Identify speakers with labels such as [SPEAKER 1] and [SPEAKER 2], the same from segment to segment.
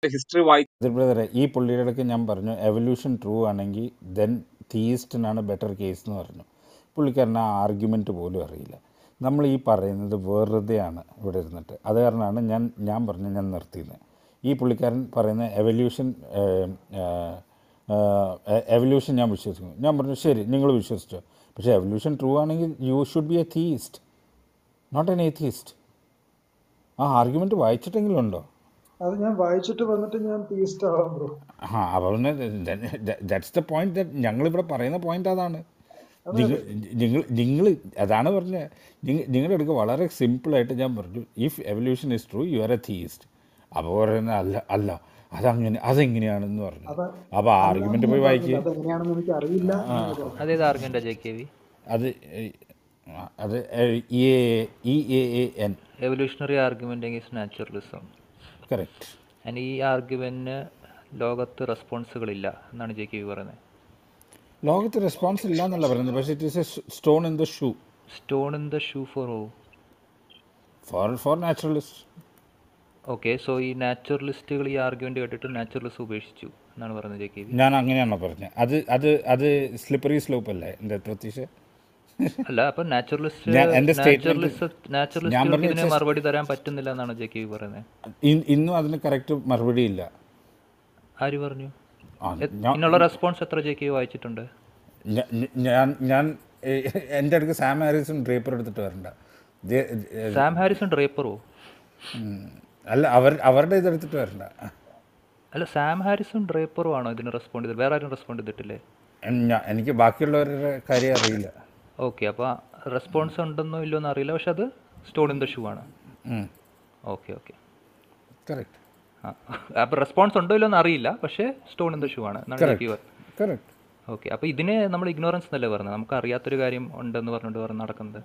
[SPEAKER 1] History വായി
[SPEAKER 2] ഇതിൽ ബ്രദറെ ഈ പുള്ളിയുടെ ഇടയ്ക്ക് ഞാൻ പറഞ്ഞു എവല്യൂഷൻ ട്രൂ ആണെങ്കിൽ ദെൻ തീയിസ്റ്റിനാണ് ബെറ്റർ കേസ് എന്ന് പറഞ്ഞു പുള്ളിക്കാരന് ആ ആർഗ്യുമെൻറ്റ് പോലും അറിയില്ല നമ്മൾ ഈ പറയുന്നത് വെറുതെയാണ് ഇവിടെ ഇരുന്നിട്ട് അത് കാരണമാണ് ഞാൻ ഞാൻ പറഞ്ഞു ഞാൻ നിർത്തിയത് ഈ പുള്ളിക്കാരൻ പറയുന്ന എവല്യൂഷൻ എവല്യൂഷൻ ഞാൻ വിശ്വസിക്കുന്നു ഞാൻ പറഞ്ഞു ശരി നിങ്ങൾ വിശ്വസിച്ചോ പക്ഷേ എവല്യൂഷൻ ട്രൂ ആണെങ്കിൽ you should be a theist not an atheist ആ ആർഗ്യുമെൻറ്റ് വായിച്ചിട്ടെങ്കിലും ഉണ്ടോ
[SPEAKER 3] അത് ഞാൻ വായിച്ചിട്ട് വന്നിട്ട് ഞാൻ തീസ്റ്റ് ആവാം ബ്രോ
[SPEAKER 2] ആ അപ്പോൾ പിന്നെ ദാറ്റ്സ് ദ പോയിന്റ് ദറ്റ് ഞങ്ങളിവിടെ പറയുന്ന പോയിന്റ് അതാണ് നിങ്ങൾ നിങ്ങൾ നിങ്ങൾ അതാണ് പറഞ്ഞത് നിങ്ങൾ നിങ്ങളുടെ അടുക്ക് വളരെ സിമ്പിളായിട്ട് ഞാൻ പറഞ്ഞു if evolution is true you are a theist അപ്പോൾ പറയുന്നത് അല്ല അല്ല അതങ്ങനെ അതെങ്ങനെയാണെന്ന് പറഞ്ഞു
[SPEAKER 3] അത്
[SPEAKER 2] അപ്പോൾ ആർഗ്യുമെൻ്റ് പോയി വായിക്കുക
[SPEAKER 3] അതെങ്ങനെയാണെന്ന് എനിക്ക് അറിയില്ല എന്ന് പറഞ്ഞു.
[SPEAKER 4] അതേത് ആർഗ്യുമെന്റാ ജെ കെ വി
[SPEAKER 2] അത് ഏ, അത് E E A A N
[SPEAKER 4] evolutionary argument against naturalism
[SPEAKER 2] correct
[SPEAKER 4] and ഈ ആർഗ്യുമെന്റിന് ലോകത്ത് റെസ്പോൺസുകളില്ല എന്നാണ് ജെ കെ വി പറയുന്നത്
[SPEAKER 2] ലോകത്ത് റെസ്പോൺസ് ഇല്ല എന്നല്ല പറയുന്നത് പക്ഷേ it is a stone in the shoe
[SPEAKER 4] stone in the shoe for oh
[SPEAKER 2] for for naturalist
[SPEAKER 4] okay so ഈ നാച്ചുറലിസ്റ്റുകൾ ഈ ആർഗ്യുമെന്റ് കേട്ടിട്ട് നാച്ചുറലിസ്റ്റ് ഉപേക്ഷിച്ചു എന്നാണ് പറയുന്നത് ജെ കെ വി
[SPEAKER 2] ഞാൻ അങ്ങനെയാണോ പറഞ്ഞത് അത് അത് അത് സ്ലിപ്പറി സ്ലോപ്പ് അല്ലേ എൻ്റെ പ്രതീക്ഷ
[SPEAKER 4] അല്ല അപ്പൊ നാച്ചുറലിസ്റ്റ്
[SPEAKER 2] ഞാൻ- എൻ്റെ statement-
[SPEAKER 4] നാച്ചുറലിസ്റ്റ്
[SPEAKER 2] ഞാൻ
[SPEAKER 4] നാച്ചുറലിസ്റ്റ്
[SPEAKER 2] പറഞ്ഞ
[SPEAKER 4] ഇതിന് മറുപടി തരാൻ പറ്റുന്നില്ല എന്നാണ് ജെ കെ വി പറയുന്നത്
[SPEAKER 2] ഇൻ- ഇന്നും അതിന് കറക്റ്റ് മറുപടി ഇല്ല
[SPEAKER 4] ആര് പറഞ്ഞു
[SPEAKER 2] ആ,
[SPEAKER 4] എ-
[SPEAKER 2] ഞാൻ
[SPEAKER 4] ഇതിനുള്ള റെസ്പോൺസ് എത്ര ജെ കെ വി വായിച്ചിട്ടുണ്ട്
[SPEAKER 2] ഞ- ഞ- ഞാൻ ഞാൻ ഏ, എൻ്റെ അടുക്ക് സാം ഹാരിസും ഡ്രേപ്പർ എടുത്തിട്ട് വരണ്ട ദേ- ഏ,
[SPEAKER 4] സാം ഹാരിസൺ ഡ്രേപ്പറോ
[SPEAKER 2] ഉം, അല്ല അവർ അവരുടെ ഇതെടുത്തിട്ട് വരണ്ട
[SPEAKER 4] അല്ല സാം ഹാരിസും ഡ്രേപ്പറും ആണോ ഇതിന് റെസ്പോണ്ട് ചെയ്തത് വേറെ ആരും റെസ്പോണ്ട് ചെയ്തിട്ടില്ലേ
[SPEAKER 2] ഞാ- എനിക്ക് ബാക്കിയുള്ളവരുടെ കാര്യം അറിയില്ല
[SPEAKER 4] ഓക്കെ അപ്പോൾ റെസ്പോൺസ് ഉണ്ടെന്നോ ഇല്ലയോ എന്ന് അറിയില്ല പക്ഷെ അത് സ്റ്റോൺ ഇൻ ദ ഷൂ ആണ് ഓക്കെ ഓക്കെ
[SPEAKER 2] കറക്റ്റ്
[SPEAKER 4] ആ അപ്പോൾ റെസ്പോൺസ് ഉണ്ടോ ഇല്ലയോ എന്ന് അറിയില്ല പക്ഷേ സ്റ്റോൺ ഇൻ ദ ഷൂ ആണ് എന്നാണ് എനിക്ക്
[SPEAKER 2] കറക്റ്റ്
[SPEAKER 4] ഓക്കെ അപ്പോൾ ഇതിനെ നമ്മൾ ഇഗ്നോറൻസ് എന്നല്ലേ പറഞ്ഞത് നമുക്ക് അറിയാത്തൊരു കാര്യം ഉണ്ടെന്ന് പറഞ്ഞുകൊണ്ട് പറഞ്ഞ് നടക്കുന്നത്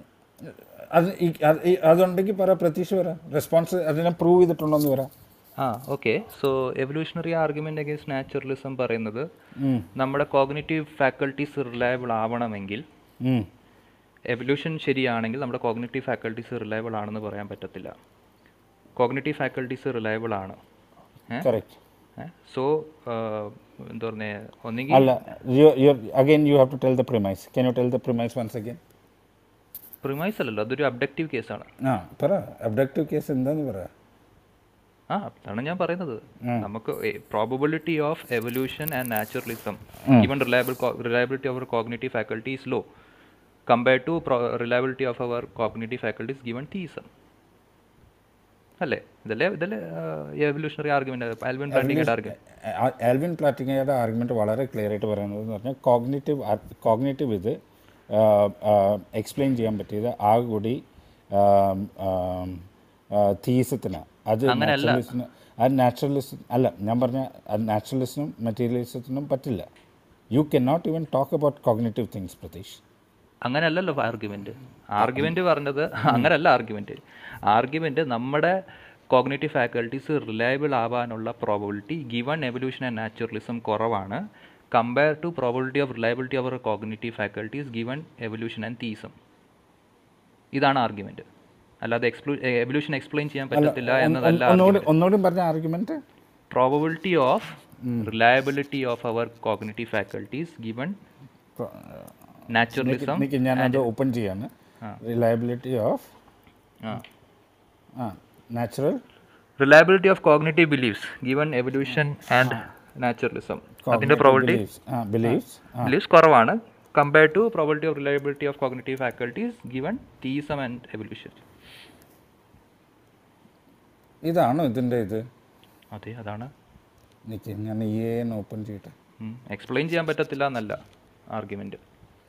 [SPEAKER 2] അത് ഈ- അത് ഈ- അതുണ്ടെങ്കിൽ പറ പ്രതീക്ഷ വരാം റെസ്പോൺസ് അതിനെ പ്രൂവ് ചെയ്തിട്ടുണ്ടോ എന്ന് വരാം
[SPEAKER 4] ആ okay so evolutionary argument against naturalism പറയുന്നത് നമ്മുടെ കോഗ്നേറ്റീവ് ഫാക്കൾട്ടീസ് റിലയബിൾ ആവണമെങ്കിൽ
[SPEAKER 2] ഉം.
[SPEAKER 4] എവല്യൂഷൻ ശരിയാണെങ്കിൽ നമ്മുടെ കോഗ്നേറ്റീവ് ഫാക്കൾട്ടീസ് റിലയബിൾ ആണെന്ന് പറയാൻ പറ്റത്തില്ല കോഗ്നേറ്റീവ് ഫാക്കൾട്ടീസ് റിലയബിൾ ആണ്
[SPEAKER 2] കറക്റ്റ്
[SPEAKER 4] സോ എന്താ പറഞ്ഞേ ഒന്നെങ്കിൽ
[SPEAKER 2] അല്ല you you again you have to tell the premise can you tell the premise once again
[SPEAKER 4] premise അല്ലല്ലോ അതൊരു അബ്ഡക്റ്റീവ് കേസാണ്
[SPEAKER 2] ആ പറ അബ്ഡക്റ്റീവ് കേസ് എന്താന്ന് പറ
[SPEAKER 4] ആ അതാണ് ഞാൻ പറയുന്നത് നമുക്ക് probability of evolution and naturalism even reliable reliability of our cognitive faculty is low compared to reliability of our cognitive faculties given theism അല്ലേ ഇതല്ലേ ഇതല്ലേ എവല്യൂഷണറി ആർഗ്യുമെന്റ് ആൽബിൻ പ്ലാറ്റിക്കയുടെ ആർഗ്യുമെന്റ്
[SPEAKER 2] ആൽവിൻ പ്ലാറ്റിങ്ങയുടെ ആർഗ്യുമെൻറ്റ് വളരെ ക്ലിയർ ആയിട്ട് പറയുന്നത് എന്ന് പറഞ്ഞാൽ കോഗ്നേറ്റീവ് കോഗ്നേറ്റീവ് ഇത് എക്സ്പ്ലെയിൻ ചെയ്യാൻ പറ്റിയത് ആ കൂടി തീസത്തിന് അത് നാച്ചുറലിസ്റ്റിന് അത് നാച്ചുറലിസ്റ്റ് അല്ല ഞാൻ പറഞ്ഞ അത് നാച്ചുറലിസ്റ്റിനും മെറ്റീരിയലിസത്തിനും പറ്റില്ല you can not even talk about cognitive things Prateesh
[SPEAKER 4] അങ്ങനെയല്ലല്ലോ ആർഗ്യുമെന്റ് ആർഗ്യുമെന്റ് പറഞ്ഞത് അങ്ങനെയല്ല ആർഗ്യുമെന്റ് ആർഗ്യുമെന്റ് നമ്മുടെ കോഗ്നേറ്റീവ് ഫാക്കൽറ്റീസ് റിലയബിൾ ആവാനുള്ള probability given evolution and naturalism കുറവാണ് compare to probability of reliability of our cognitive faculties given evolution and theism ഇതാണ് argument അല്ലാതെ എക്സ്പ്ലൂ evolution explain ചെയ്യാൻ പറ്റത്തില്ല എന്നതല്ല
[SPEAKER 2] ഒന്നുകൂടി ഒന്നുകൂടി പറഞ്ഞ argument
[SPEAKER 4] probability of reliability of our cognitive faculties given naturalism
[SPEAKER 2] എനിക്ക് ഞാനത് ഓപ്പൺ ചെയ്യാണ് reliability of
[SPEAKER 4] ah
[SPEAKER 2] ah natural
[SPEAKER 4] reliability of cognitive beliefs given evolution and naturalism അതിന്റെ പ്രോബിലിറ്റി
[SPEAKER 2] ആ ബിലീവ്സ്
[SPEAKER 4] ബിലീഫ്സ് കുറവാണ് compared to probability of reliability of cognitive faculties given theism and evolution
[SPEAKER 2] ഇതാണോ ഇതിൻ്റെ ഇത്
[SPEAKER 4] അതെ അതാണ്
[SPEAKER 2] എനിക്ക് ഞാൻ ഈ എന്ന് ഓപ്പൺ ചെയ്യട്ടെ
[SPEAKER 4] എക്സ്പ്ലെയിൻ ചെയ്യാൻ പറ്റത്തില്ല എന്നല്ല ആർഗ്യുമെന്റ്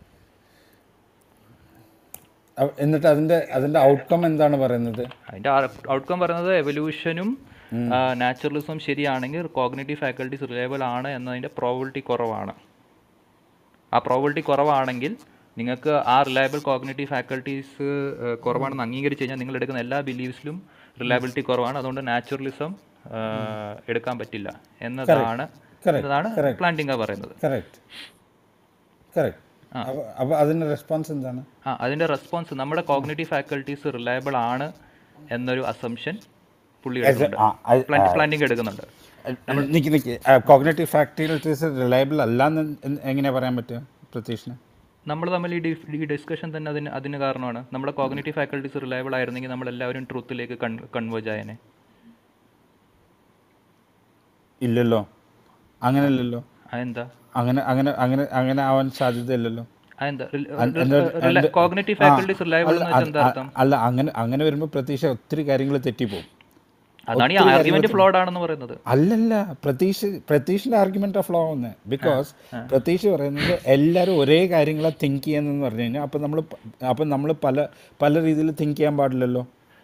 [SPEAKER 2] അ- എന്നിട്ട് അതിൻ്റെ അതിൻ്റെ ഔട്ട്കം എന്താണ് പറയുന്നത്
[SPEAKER 4] അതിന്റെ ഔട്ട്കം പറയുന്നത് എവല്യൂഷനും നാച്ചുറലിസം ശരിയാണെങ്കിൽ കോഗ്നേറ്റീവ് ഫാക്കൽറ്റീസ് റിലയബിൾ ആണ് എന്നതിന്റെ പ്രോബിലിറ്റി കുറവാണ് ആ പ്രോബിലിറ്റി കുറവാണെങ്കിൽ നിങ്ങൾക്ക് ആ റിലയബിൾ കോഗ്നേറ്റീവ് ഫാക്കൽറ്റീസ് കുറവാണെന്ന് അംഗീകരിച്ച് കഴിഞ്ഞാൽ നിങ്ങൾ എടുക്കുന്ന എല്ലാ ബിലീവ്സിലും റിലയബിലിറ്റി കുറവാണ് അതുകൊണ്ട് നാച്ചുറലിസം എടുക്കാൻ പറ്റില്ല എന്നതാണ്
[SPEAKER 2] Correct.
[SPEAKER 4] എന്നതാണ് പ്ലാന്റിംഗ പറയുന്നത്
[SPEAKER 2] കറക്റ്റ് കറക്റ്റ് അപ്പോൾ അതിൻ്റെ റെസ്പോൺസ് എന്താണ്
[SPEAKER 4] ആ അതിൻ്റെ റെസ്പോൺസ് നമ്മുടെ കോഗ്നേറ്റീവ് ഫാക്കൽറ്റീസ് റിലയബിൾ ആണ് എന്നൊരു അസംഷൻ പുള്ളി
[SPEAKER 2] As a-
[SPEAKER 4] എടുക്കുന്നുണ്ട്
[SPEAKER 2] ആ, അത്- ആ,
[SPEAKER 4] പ്ലാന്റിങ് എടുക്കുന്നുണ്ട്
[SPEAKER 2] നിക്ക് നിക്ക് കോഗ്നേറ്റീവ് ഫാക്ടറീസ് റിലയബിൾ അല്ലാന്ന് എന്ന് എങ്ങനെ പറയാൻ പറ്റുക പ്രതീക്ഷിന്
[SPEAKER 4] നമ്മൾ തമ്മിൽ ഈ ഡി- ഈ ഡിസ്കഷൻ തന്നെ അതിന് അതിന് കാരണമാണ് നമ്മുടെ കോഗ്നേറ്റീവ് ഫാക്കൽറ്റീസ് റിലയബിൾ ആയിരുന്നെങ്കിൽ നമ്മൾ എല്ലാവരും ട്രൂത്തിലേക്ക് കൺവേർജ് ആയനെ
[SPEAKER 2] ഇല്ലല്ലോ അങ്ങനെയല്ലല്ലോ
[SPEAKER 4] അതെന്താ
[SPEAKER 2] അങ്ങനെ അങ്ങനെ അങ്ങനെ അങ്ങനെ ആവാൻ സാധ്യതയില്ലല്ലോ
[SPEAKER 4] അതെന്താ
[SPEAKER 2] എൻ്റെ- എൻ്റെ-
[SPEAKER 4] കോഗ്നേറ്റീവ്
[SPEAKER 2] ആ,
[SPEAKER 4] ഫാക്കൽറ്റീസ് റിലയബിൾ
[SPEAKER 2] അല്ല,
[SPEAKER 4] എന്ന് വെച്ചാൽ എന്താ
[SPEAKER 2] അ-
[SPEAKER 4] അർത്ഥം
[SPEAKER 2] അല്ല അങ്ങനെ അങ്ങനെ വരുമ്പോൾ പ്രതീക്ഷ ഒത്തിരി കാര്യങ്ങൾ തെറ്റിപ്പോവും
[SPEAKER 4] അതാണ് ഈ
[SPEAKER 2] ഒത്തിരി
[SPEAKER 4] ആർഗ്യുമെന്റ്
[SPEAKER 2] കാര്യങ്ങൾ
[SPEAKER 4] ഫ്ലോഡ് ആണെന്ന് പറയുന്നത്
[SPEAKER 2] അല്ലല്ല പ്രതീക്ഷ പ്രതീഷിന്റെ ആർഗ്യുമെന്റ് ഓഫ് ലോ ഒന്ന് ബിക്കോസ് പ്രതീക്ഷ പറയുന്നത് എല്ലാവരും ഒരേ കാര്യങ്ങളെ തിങ്ക് ചെയ്യുന്നതെന്ന് പറഞ്ഞു കഴിഞ്ഞാൽ അപ്പം നമ്മൾ അപ്പം നമ്മൾ പല പല രീതിയിൽ തിങ്ക് ചെയ്യാൻ പാടില്ലല്ലോ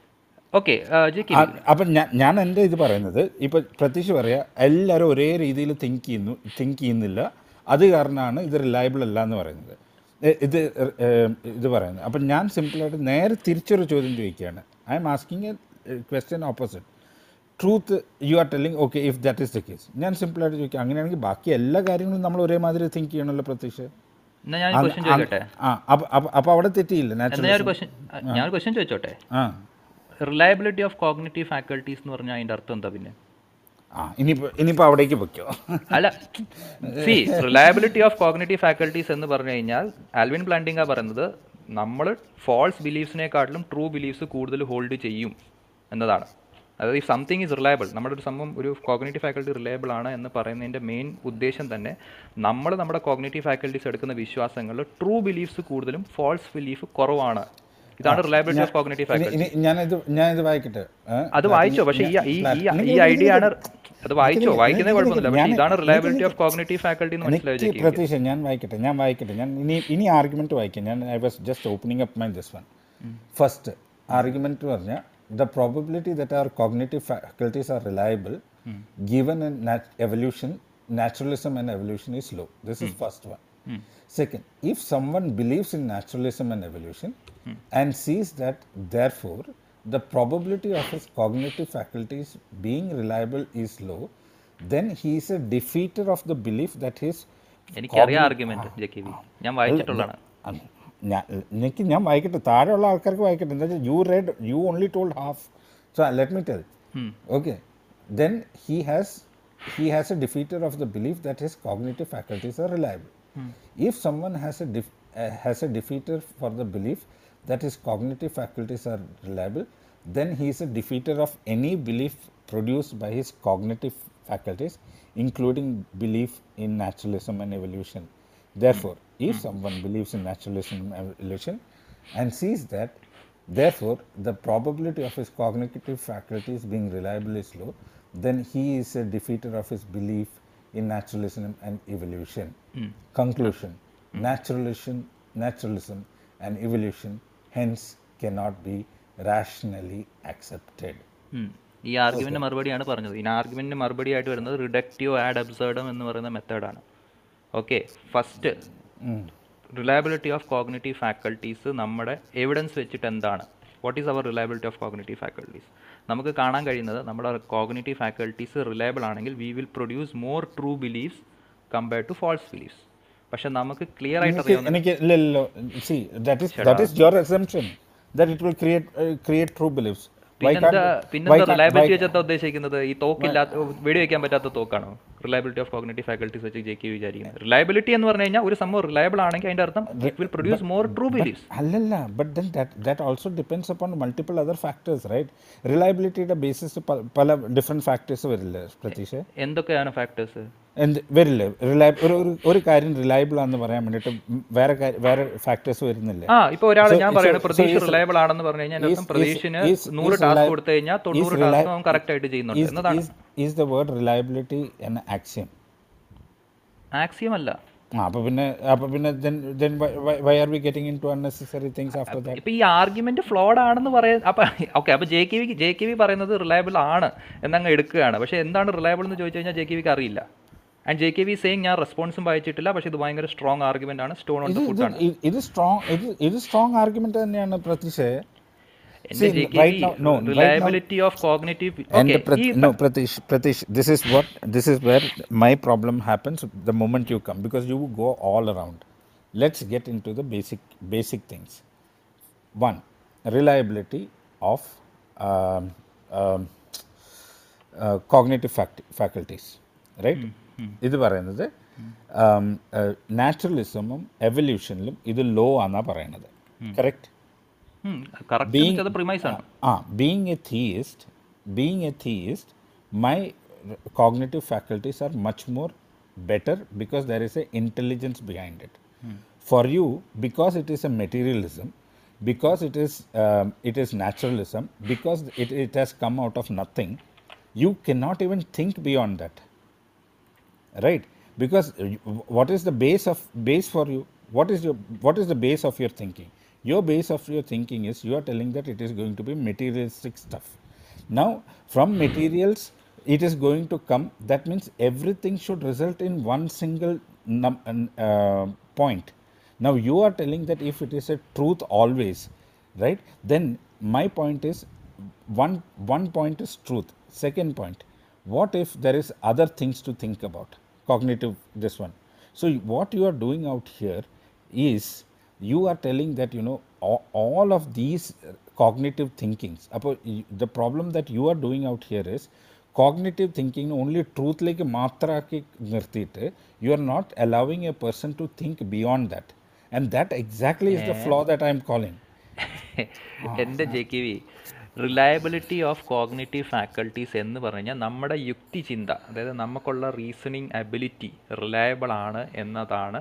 [SPEAKER 4] ഓക്കെ ജെക്കി
[SPEAKER 2] ആ- അപ്പം ഞാൻ ഞാൻ എൻ്റെ ഇത് പറയുന്നത് ഇപ്പം പ്രതീക്ഷ പറയാ എല്ലാവരും ഒരേ രീതിയിൽ തിങ്ക് ചെയ്യുന്നു തിങ്ക് ചെയ്യുന്നില്ല അത് കാരണമാണ് ഇത് റിലയബിൾ അല്ല എന്ന് പറയുന്നത് എ- ഇത് ഏ, ഇത് പറയുന്നത് അപ്പം ഞാൻ സിമ്പിളായിട്ട് നേരെ തിരിച്ചൊരു ചോദ്യം ചോദിക്കുകയാണ് I'm asking a question opposite truth you are telling okay if that is the case ഞാൻ സിമ്പിളായിട്ട് ചോദിക്കുക അങ്ങനെയാണെങ്കിൽ ബാക്കി എല്ലാ കാര്യങ്ങളും നമ്മൾ ഒരേമാതിരി തിങ്ക് ചെയ്യണമല്ലോ പ്രതീക്ഷ
[SPEAKER 4] എന്നാ ഞാൻ ക്വസ്റ്റ്യൻ ചോദിക്കട്ടെ
[SPEAKER 2] ആ അപ്പം അപ്പം അവിടെ തെറ്റിയില്ല
[SPEAKER 4] എന്നാ
[SPEAKER 2] നാച്ചുറൽ
[SPEAKER 4] ഞാൻ ഒരു ക്വസ്റ്റ്യൻ ഞാൻ ക്വസ്റ്റ്യൻ ചോദിച്ചോട്ടെ
[SPEAKER 2] ആ
[SPEAKER 4] റിലയബിലിറ്റി ഓഫ് കോഗ്നേറ്റീവ് ഫാക്കൽറ്റീസ് എന്ന് പറഞ്ഞാൽ അതിന്റെ അർത്ഥം എന്താ പിന്നെ
[SPEAKER 2] ആ ഇനിയിപ്പോൾ ഇനിയിപ്പോൾ അവിടേക്ക് പൊയ്ക്കോ
[SPEAKER 4] അല്ല see reliability of cognitive faculties എന്ന് പറഞ്ഞു കഴിഞ്ഞാൽ ആൽവിൻ പ്ലാന്റിംഗ പറയുന്നത് നമ്മൾ ഫോൾസ് ബിലീഫ്സിനെക്കാട്ടിലും ട്രൂ ബിലീഫ്സ് കൂടുതൽ ഹോൾഡ് ചെയ്യും എന്നതാണ് അതായത് ഈ സംതിങ് ഈസ് റിലയബിൾ നമ്മുടെ ഒരു സംഭവം ഒരു കോഗ്നേറ്റീവ് ഫാക്കൽറ്റി റിലയബിൾ ആണ് എന്ന് പറയുന്നതിൻ്റെ മെയിൻ ഉദ്ദേശം തന്നെ നമ്മൾ നമ്മുടെ കോഗ്നേറ്റീവ് ഫാക്കൽറ്റീസ് എടുക്കുന്ന വിശ്വാസങ്ങളിൽ ട്രൂ ബിലീഫ്സ് കൂടുതലും ഫോൾസ് ബിലീഫ് കുറവാണ് ഇതാണ് റിലയബിലിറ്റി ഓഫ് കോഗ്നേറ്റീവ്
[SPEAKER 2] ഇനി
[SPEAKER 4] ഫാക്കൽറ്റി
[SPEAKER 2] ഇനി ഞാനിത് ഞാനിത് വായിക്കട്ടെ ഏ?
[SPEAKER 4] അത് വായിച്ചോ പക്ഷേ ഈ ഈ ഈ- ഈ ഐഡിയ ആണ് അത് വായിച്ചോ വായിക്കുന്നത് കുഴപ്പമൊന്നുമില്ല പക്ഷേ ഇതാണ് റിലയബിലിറ്റി ഓഫ് കോഗ്നേറ്റീവ് ഫാക്കൽറ്റി എന്ന് മനസ്സിലായി
[SPEAKER 2] എനിക്ക് പ്രതീക്ഷ ഞാൻ വായിക്കട്ടെ ഞാൻ വായിക്കട്ടെ ഞാൻ ഇനി ഇനി ആർഗ്യുമെന്റ് വായിക്കാം ഞാൻ I was just opening up my this one first argument പറഞ്ഞാൽ the probability that are cognitive faculties are reliable given in evolution naturalism and evolution is low this is first one second if someone believes in naturalism and evolution and sees that therefore the probability of his cognitive faculties being reliable is low then he is a defeater of the belief that his
[SPEAKER 4] എനിക്കറിയാം argument J K V ഞാൻ വായിച്ചിട്ടുള്ളതാണ്
[SPEAKER 2] അല്ല, ഞാൻ എനിക്ക് ഞാൻ വായിക്കട്ടെ താഴെയുള്ള ആൾക്കാർക്ക് വായിക്കട്ടെ എന്താ വെച്ചാൽ you read you only told half so let me tell okay then he has he has a defeater of the belief that his cognitive faculties are reliable. If someone has a def- uh, has a defeater for the belief that his cognitive faculties are reliable, then he is a defeater of any belief produced by his cognitive faculties, including belief in naturalism and evolution. Therefore, if someone believes in naturalism and evolution and sees that, therefore, the probability of his cognitive faculties being reliable is low, then he is a defeater of his belief in naturalism and evolution. Conclusion naturalism, naturalism and evolution hence cannot be rationally accepted.
[SPEAKER 4] ഉം. ഈ argument മറുപടിയാണ് പറഞ്ഞത് ഈ ആർഗ്യുമെന്റിന് മറുപടി ആയിട്ട് വരുന്നത് reductive add അബ്സേർഡം എന്ന് പറയുന്ന മെത്തേഡാണ് okay first reliability of cognitive faculties നമ്മുടെ എവിഡൻസ് വെച്ചിട്ട് എന്താണ് what is our reliability of cognitive faculties നമുക്ക് കാണാൻ കഴിയുന്നത് നമ്മുടെ കോഗ്നേറ്റീവ് ഫാക്കൾട്ടീസ് റിലയബിൾ ആണെങ്കിൽ we will produce more true beliefs compared to false beliefs പക്ഷെ നമുക്ക് ക്ലിയർ ആയിട്ട്
[SPEAKER 2] എനിക്ക്
[SPEAKER 4] അറിയാവുന്ന
[SPEAKER 2] എനിക്ക് ഇല്ലല്ലോ see that is that is your assumption that it will create create true beliefs
[SPEAKER 4] പിന്നെന്താ പിന്നെന്താ റിലയബിലിറ്റി വെച്ചാ ഉദ്ദേശിക്കുന്നത് ഈ തോക്കില്ലാത്ത വെടിവെക്കാൻ പറ്റാത്ത തോക്കാണോ റിലയബിലിറ്റി ഓഫ് കോഗ്നേറ്റീവ് ഫാക്കൽറ്റീസ് വെച്ച് ജെ കെ വിചാരിക്കുന്നത് റിലയബിലിറ്റി എന്ന് പറഞ്ഞു കഴിഞ്ഞാൽ ഒരു സംഭവം റിലയബിൾ ആണെങ്കിൽ അതിന്റെ അർത്ഥം it will produce more true beliefs
[SPEAKER 2] അല്ലല്ല but then that that also depends upon multiple other factors right റിലയബിലിറ്റിയുടെ ബേസിസ് പല ഡിഫറെൻറ്റ് ഫാക്ടേഴ്സ് വരില്ലേ പ്രതീക്ഷ
[SPEAKER 4] എന്തൊക്കെയാണ് ഫാക്ടേഴ്സ്
[SPEAKER 2] എന്ത് വരില്ലേ റിലയബിൾ ഒരു ഒരു ഒരു കാര്യം റിലയബിൾ ആണെന്ന് പറയാൻ വേണ്ടിയിട്ട് വേറെ കാര്യം- വേറെ ഫാക്ടേഴ്സ് വരുന്നില്ലേ
[SPEAKER 4] ആ ഇപ്പൊ ഒരാൾ
[SPEAKER 2] So-
[SPEAKER 4] ഞാൻ
[SPEAKER 2] so-
[SPEAKER 4] പറയുന്നത്
[SPEAKER 2] so
[SPEAKER 4] പ്രതീക്ഷ
[SPEAKER 2] is-
[SPEAKER 4] റിലയബിൾ ആണെന്ന് പറഞ്ഞു കഴിഞ്ഞാൽ
[SPEAKER 2] is-
[SPEAKER 4] അർത്ഥം
[SPEAKER 2] is-
[SPEAKER 4] പ്രതീക്ഷന്
[SPEAKER 2] is-
[SPEAKER 4] നൂറ്
[SPEAKER 2] is
[SPEAKER 4] ടാസ്ക്
[SPEAKER 2] reli-
[SPEAKER 4] കൊടുത്തു കഴിഞ്ഞാൽ
[SPEAKER 2] is
[SPEAKER 4] തൊണ്ണൂറ്
[SPEAKER 2] reli-
[SPEAKER 4] ടാസ്ക് അവൻ കറക്റ്റ് ആയിട്ട് ചെയ്യുന്നുണ്ട്
[SPEAKER 2] is,
[SPEAKER 4] എന്നതാണ്
[SPEAKER 2] is, is the word reliability an axiom
[SPEAKER 4] axiom അല്ല
[SPEAKER 2] ആ അപ്പോൾ പിന്നെ അപ്പോൾ പിന്നെ then then why, why, why are we getting into unnecessary things after that
[SPEAKER 4] ഇപ്പൊ ഈ ആർഗ്യുമെന്റ് ഫ്ലോഡ് ആണെന്ന് പറയാൻ അപ്പൊ ഓക്കെ അപ്പൊ J K V J K V പറയുന്നത് റിലയബിൾ ആണ് എന്നങ്ങ് എടുക്കുകയാണ് പക്ഷെ എന്താണ് റിലയബിൾ എന്ന് ചോദിച്ചു കഴിഞ്ഞാൽ ജെ കെ വിക്ക് അറിയില്ല and J K V saying ഞാൻ റെസ്പോൺസും വായിച്ചിട്ടില്ല പക്ഷെ ഇത് ഭയങ്കര സ്ട്രോങ് ആർഗ്യുമെന്റ് ആണ് സ്റ്റോൺ ഓൺ
[SPEAKER 2] ഇത്
[SPEAKER 4] ദ
[SPEAKER 2] ഇത്
[SPEAKER 4] ഫുഡ് ആണ്
[SPEAKER 2] ഇത് ഇത് സ്ട്രോങ് ഇത് ഇത് സ്ട്രോങ് ആർഗ്യുമെന്റ് തന്നെയാണ് പ്രതീക്ഷ
[SPEAKER 4] എന്റെ
[SPEAKER 2] See,
[SPEAKER 4] J K
[SPEAKER 2] right
[SPEAKER 4] V
[SPEAKER 2] now- no, right now-
[SPEAKER 4] reliability of cognitive
[SPEAKER 2] And the Prat- no, Pratish, Pratish, this is what this is where my problem happens the moment you come because you go all around. Let's get into the basic basic things. One, reliability of um, um, cognitive fact faculties right ഇത് പറയുന്നത് നാച്ചുറലിസമും എവല്യൂഷനിലും ഇത് law ആണെന്നാണ് പറയണത് correct
[SPEAKER 4] correct അത് premise ആണ്
[SPEAKER 2] ആ being a theist being a theist my cognitive faculties are much more better because there is a intelligence behind it for you because it is a materialism because it is um, it is naturalism because it, it has come out of nothing you cannot even think beyond that right because uh, you- what is the base of base for you what is your what is the base of your thinking your base of your thinking is you are telling that it is going to be materialistic stuff now from materials it is going to come that means everything should result in one single num- uh, point now you are telling that if it is a truth always right then my point is one one point is truth second point what if there is other things to think about cognitive this one so what you are doing out here is you are telling that you know all, all of these uh, cognitive thinkings അപ്പോൾ ഈ- the problem that you are doing out here is cognitive thinking only ട്രൂത്തിലേക്ക് മാത്രമാക്കി നിർത്തിയിട്ട് you are not allowing a person to think beyond that and that exactly is the flaw that I'm calling
[SPEAKER 4] എൻ്റെ J K V reliability of cognitive faculties എന്ന് പറഞ്ഞാൽ നമ്മുടെ യുക്തി ചിന്ത അതായത് നമുക്കുള്ള റീസണിങ് അബിലിറ്റി റിലയബിൾ ആണ് എന്നതാണ്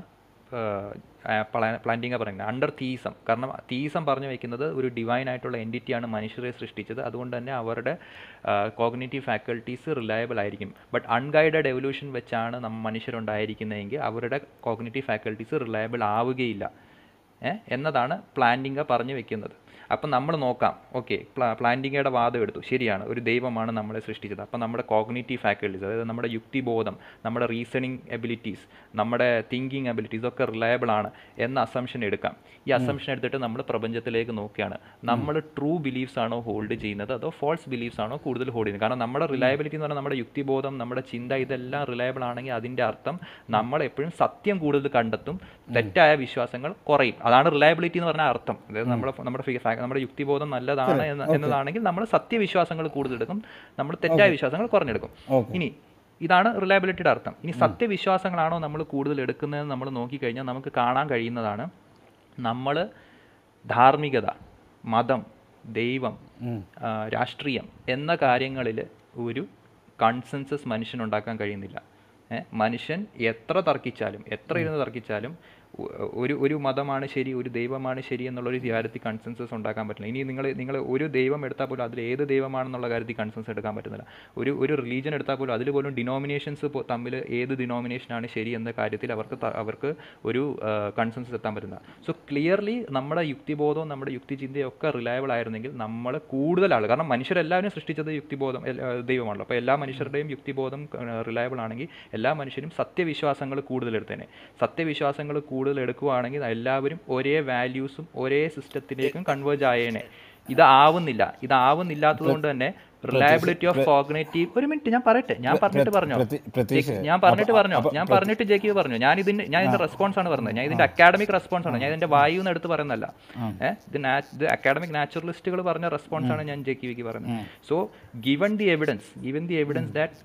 [SPEAKER 4] പ്ലാന്റിങ് പറയുന്നത് അണ്ടർ തീസം കാരണം തീസം പറഞ്ഞു വെക്കുന്നത് ഒരു ഡിവൈൻ ആയിട്ടുള്ള എൻറ്റിറ്റിയാണ് മനുഷ്യരെ സൃഷ്ടിച്ചത് അതുകൊണ്ട് തന്നെ അവരുടെ കോഗ്നേറ്റീവ് ഫാക്കൽറ്റീസ് റിലയബിൾ ആയിരിക്കും ബട്ട് അൺഗൈഡഡ് എവല്യൂഷൻ വെച്ചാണ് നമ്മ മനുഷ്യരുണ്ടായിരിക്കുന്നതെങ്കിൽ അവരുടെ കോഗ്നേറ്റീവ് ഫാക്കൽറ്റീസ് റിലയബിൾ ആവുകയില്ല ഏ? എന്നതാണ് പ്ലാന്റിംഗ പറഞ്ഞു വെക്കുന്നത് അപ്പം നമ്മൾ നോക്കാം ഓക്കെ പ്ലാന്റിങ്ങയുടെ വാദം എടുത്തു ശരിയാണ് ഒരു ദൈവമാണ് നമ്മളെ സൃഷ്ടിച്ചത് അപ്പം നമ്മുടെ കോഗ്നേറ്റീവ് ഫാക്കൽറ്റീസ് അതായത് നമ്മുടെ യുക്തിബോധം നമ്മുടെ റീസണിങ് എബിലിറ്റീസ് നമ്മുടെ തിങ്കിങ് എബിലിറ്റീസ് ഒക്കെ റിലയബിൾ ആണ് എന്ന അസംഷൻ എടുക്കാം ഈ അസംഷൻ എടുത്തിട്ട് നമ്മൾ പ്രപഞ്ചത്തിലേക്ക് നോക്കുകയാണ് നമ്മൾ ട്രൂ ബിലീഫ്സ് ആണോ ഹോൾഡ് ചെയ്യുന്നത് അതോ ഫോൾസ് ബിലീഫ്സ് ആണോ കൂടുതൽ ഹോൾഡ് ചെയ്യുന്നത് കാരണം നമ്മുടെ റിലയബിലിറ്റി എന്ന് പറഞ്ഞാൽ നമ്മുടെ യുക്തിബോധം നമ്മുടെ ചിന്ത ഇതെല്ലാം റിലയബിൾ ആണെങ്കിൽ അതിൻ്റെ അർത്ഥം നമ്മൾ എപ്പോഴും സത്യം കൂടുതൽ കണ്ടെത്തും തെറ്റായ വിശ്വാസങ്ങൾ കുറയും അതാണ് റിലയബിലിറ്റി എന്ന് പറഞ്ഞ അർത്ഥം അതായത് നമ്മുടെ നമ്മുടെ ഫി- ഫാ- നമ്മുടെ യുക്തിബോധം നല്ലതാണ് എന്ന് എന്നതാണെങ്കിൽ നമ്മൾ സത്യവിശ്വാസങ്ങൾ കൂടുതലെടുക്കും നമ്മൾ തെറ്റായ വിശ്വാസങ്ങൾ കുറഞ്ഞെടുക്കും
[SPEAKER 2] Okay.
[SPEAKER 4] ഇനി ഇതാണ് റിലയബിലിറ്റിയുടെ അർത്ഥം ഇനി സത്യവിശ്വാസങ്ങളാണോ നമ്മൾ കൂടുതൽ എടുക്കുന്നതെന്ന് നമ്മൾ നോക്കിക്കഴിഞ്ഞാൽ നമുക്ക് കാണാൻ കഴിയുന്നതാണ് നമ്മൾ ധാർമ്മികത മതം ദൈവം ആ, രാഷ്ട്രീയം എന്ന കാര്യങ്ങളിൽ ഒരു കൺസെൻസസ് മനുഷ്യനുണ്ടാക്കാൻ കഴിയുന്നില്ല ഏ, മനുഷ്യൻ എത്ര തർക്കിച്ചാലും എത്ര ഇരുന്ന് തർക്കിച്ചാലും ഒ- ഒരു ഒരു മതമാണ് ശരി ഒരു ദൈവമാണ് ശരി എന്നുള്ളൊരു കാര്യത്തിൽ കൺസെൻസസ് ഉണ്ടാക്കാൻ പറ്റില്ല ഇനി നിങ്ങൾ നിങ്ങൾ ഒരു ദൈവം എടുത്താൽ പോലും അതിൽ ഏത് ദൈവമാണെന്നുള്ള കാര്യത്തിൽ കൺസെൻസ് എടുക്കാൻ പറ്റുന്നില്ല ഒരു ഒരു റിലീജൻ എടുത്താൽ പോലും അതിൽ പോലും ഡിനോമിനേഷൻസ് തമ്മിൽ ഏത് ഡിനോമിനേഷനാണ് ശരി എന്ന കാര്യത്തിൽ അവർക്ക് ത- അവർക്ക് ഒരു കൺസെൻസസ് എത്താൻ പറ്റുന്ന സോ ക്ലിയർലി നമ്മുടെ യുക്തിബോധവും നമ്മുടെ യുക്തിചിന്തയും ഒക്കെ റിലയബിൾ ആയിരുന്നെങ്കിൽ നമ്മൾ കൂടുതൽ ആൾ കാരണം മനുഷ്യരെല്ലാവരും സൃഷ്ടിച്ചത് യുക്തിബോധം എല്ല- ഏഹ് ദൈവമാണല്ലോ അപ്പോൾ എല്ലാ മനുഷ്യരുടെയും യുക്തിബോധം റിലയബിൾ ആണെങ്കിൽ എല്ലാ മനുഷ്യരും സത്യവിശ്വാസങ്ങൾ കൂടുതൽ എടുത്തേനെ സത്യവിശ്വാസങ്ങൾ കൂടുതൽ എടുക്കുകയാണെങ്കിൽ എല്ലാവരും ഒരേ വാല്യൂസും ഒരേ സിസ്റ്റത്തിലേക്കും കൺവേർജ് ആയേനെ ഇത് ആവുന്നില്ല ഇത് ആവുന്നില്ലാത്തത് കൊണ്ട് തന്നെ റിലയബിലിറ്റി ഓഫ് കോഗ്നേറ്റീവ് ഒരു മിനിറ്റ് ഞാൻ പറയട്ടെ ഞാൻ പറഞ്ഞിട്ട് പറഞ്ഞോ
[SPEAKER 2] പ്രതി- പ്രതീക്ഷ,
[SPEAKER 4] ജെ- ഞാൻ പറഞ്ഞിട്ട്
[SPEAKER 2] അപ്പൊ-
[SPEAKER 4] പറഞ്ഞോ
[SPEAKER 2] അപ്പൊ
[SPEAKER 4] ഞാൻ പറഞ്ഞിട്ട് ജെക്കി പറഞ്ഞു ഞാൻ ഇതിന്റെ ഞാൻ ഇതിന്റെ റെസ്പോൺസ് ആണ് പറഞ്ഞത് ഞാൻ ഇതിന്റെ അക്കാഡമിക് റെസ്പോൺസ് ആണ് ഞാൻ ഇതിന്റെ വായു എന്ന് എടുത്ത് പറയുന്നല്ല ഏഹ് ഇത് നാ- ഇത് അക്കാഡമിക് നാച്ചുറലിസ്റ്റുകൾ പറഞ്ഞ റെസ്പോൺസ് ആണ് ഞാൻ ജെക്കി വിക്ക് പറയുന്നത് so given the evidence given the evidence that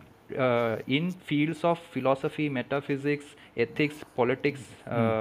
[SPEAKER 4] in fields of philosophy metaphysics ethics politics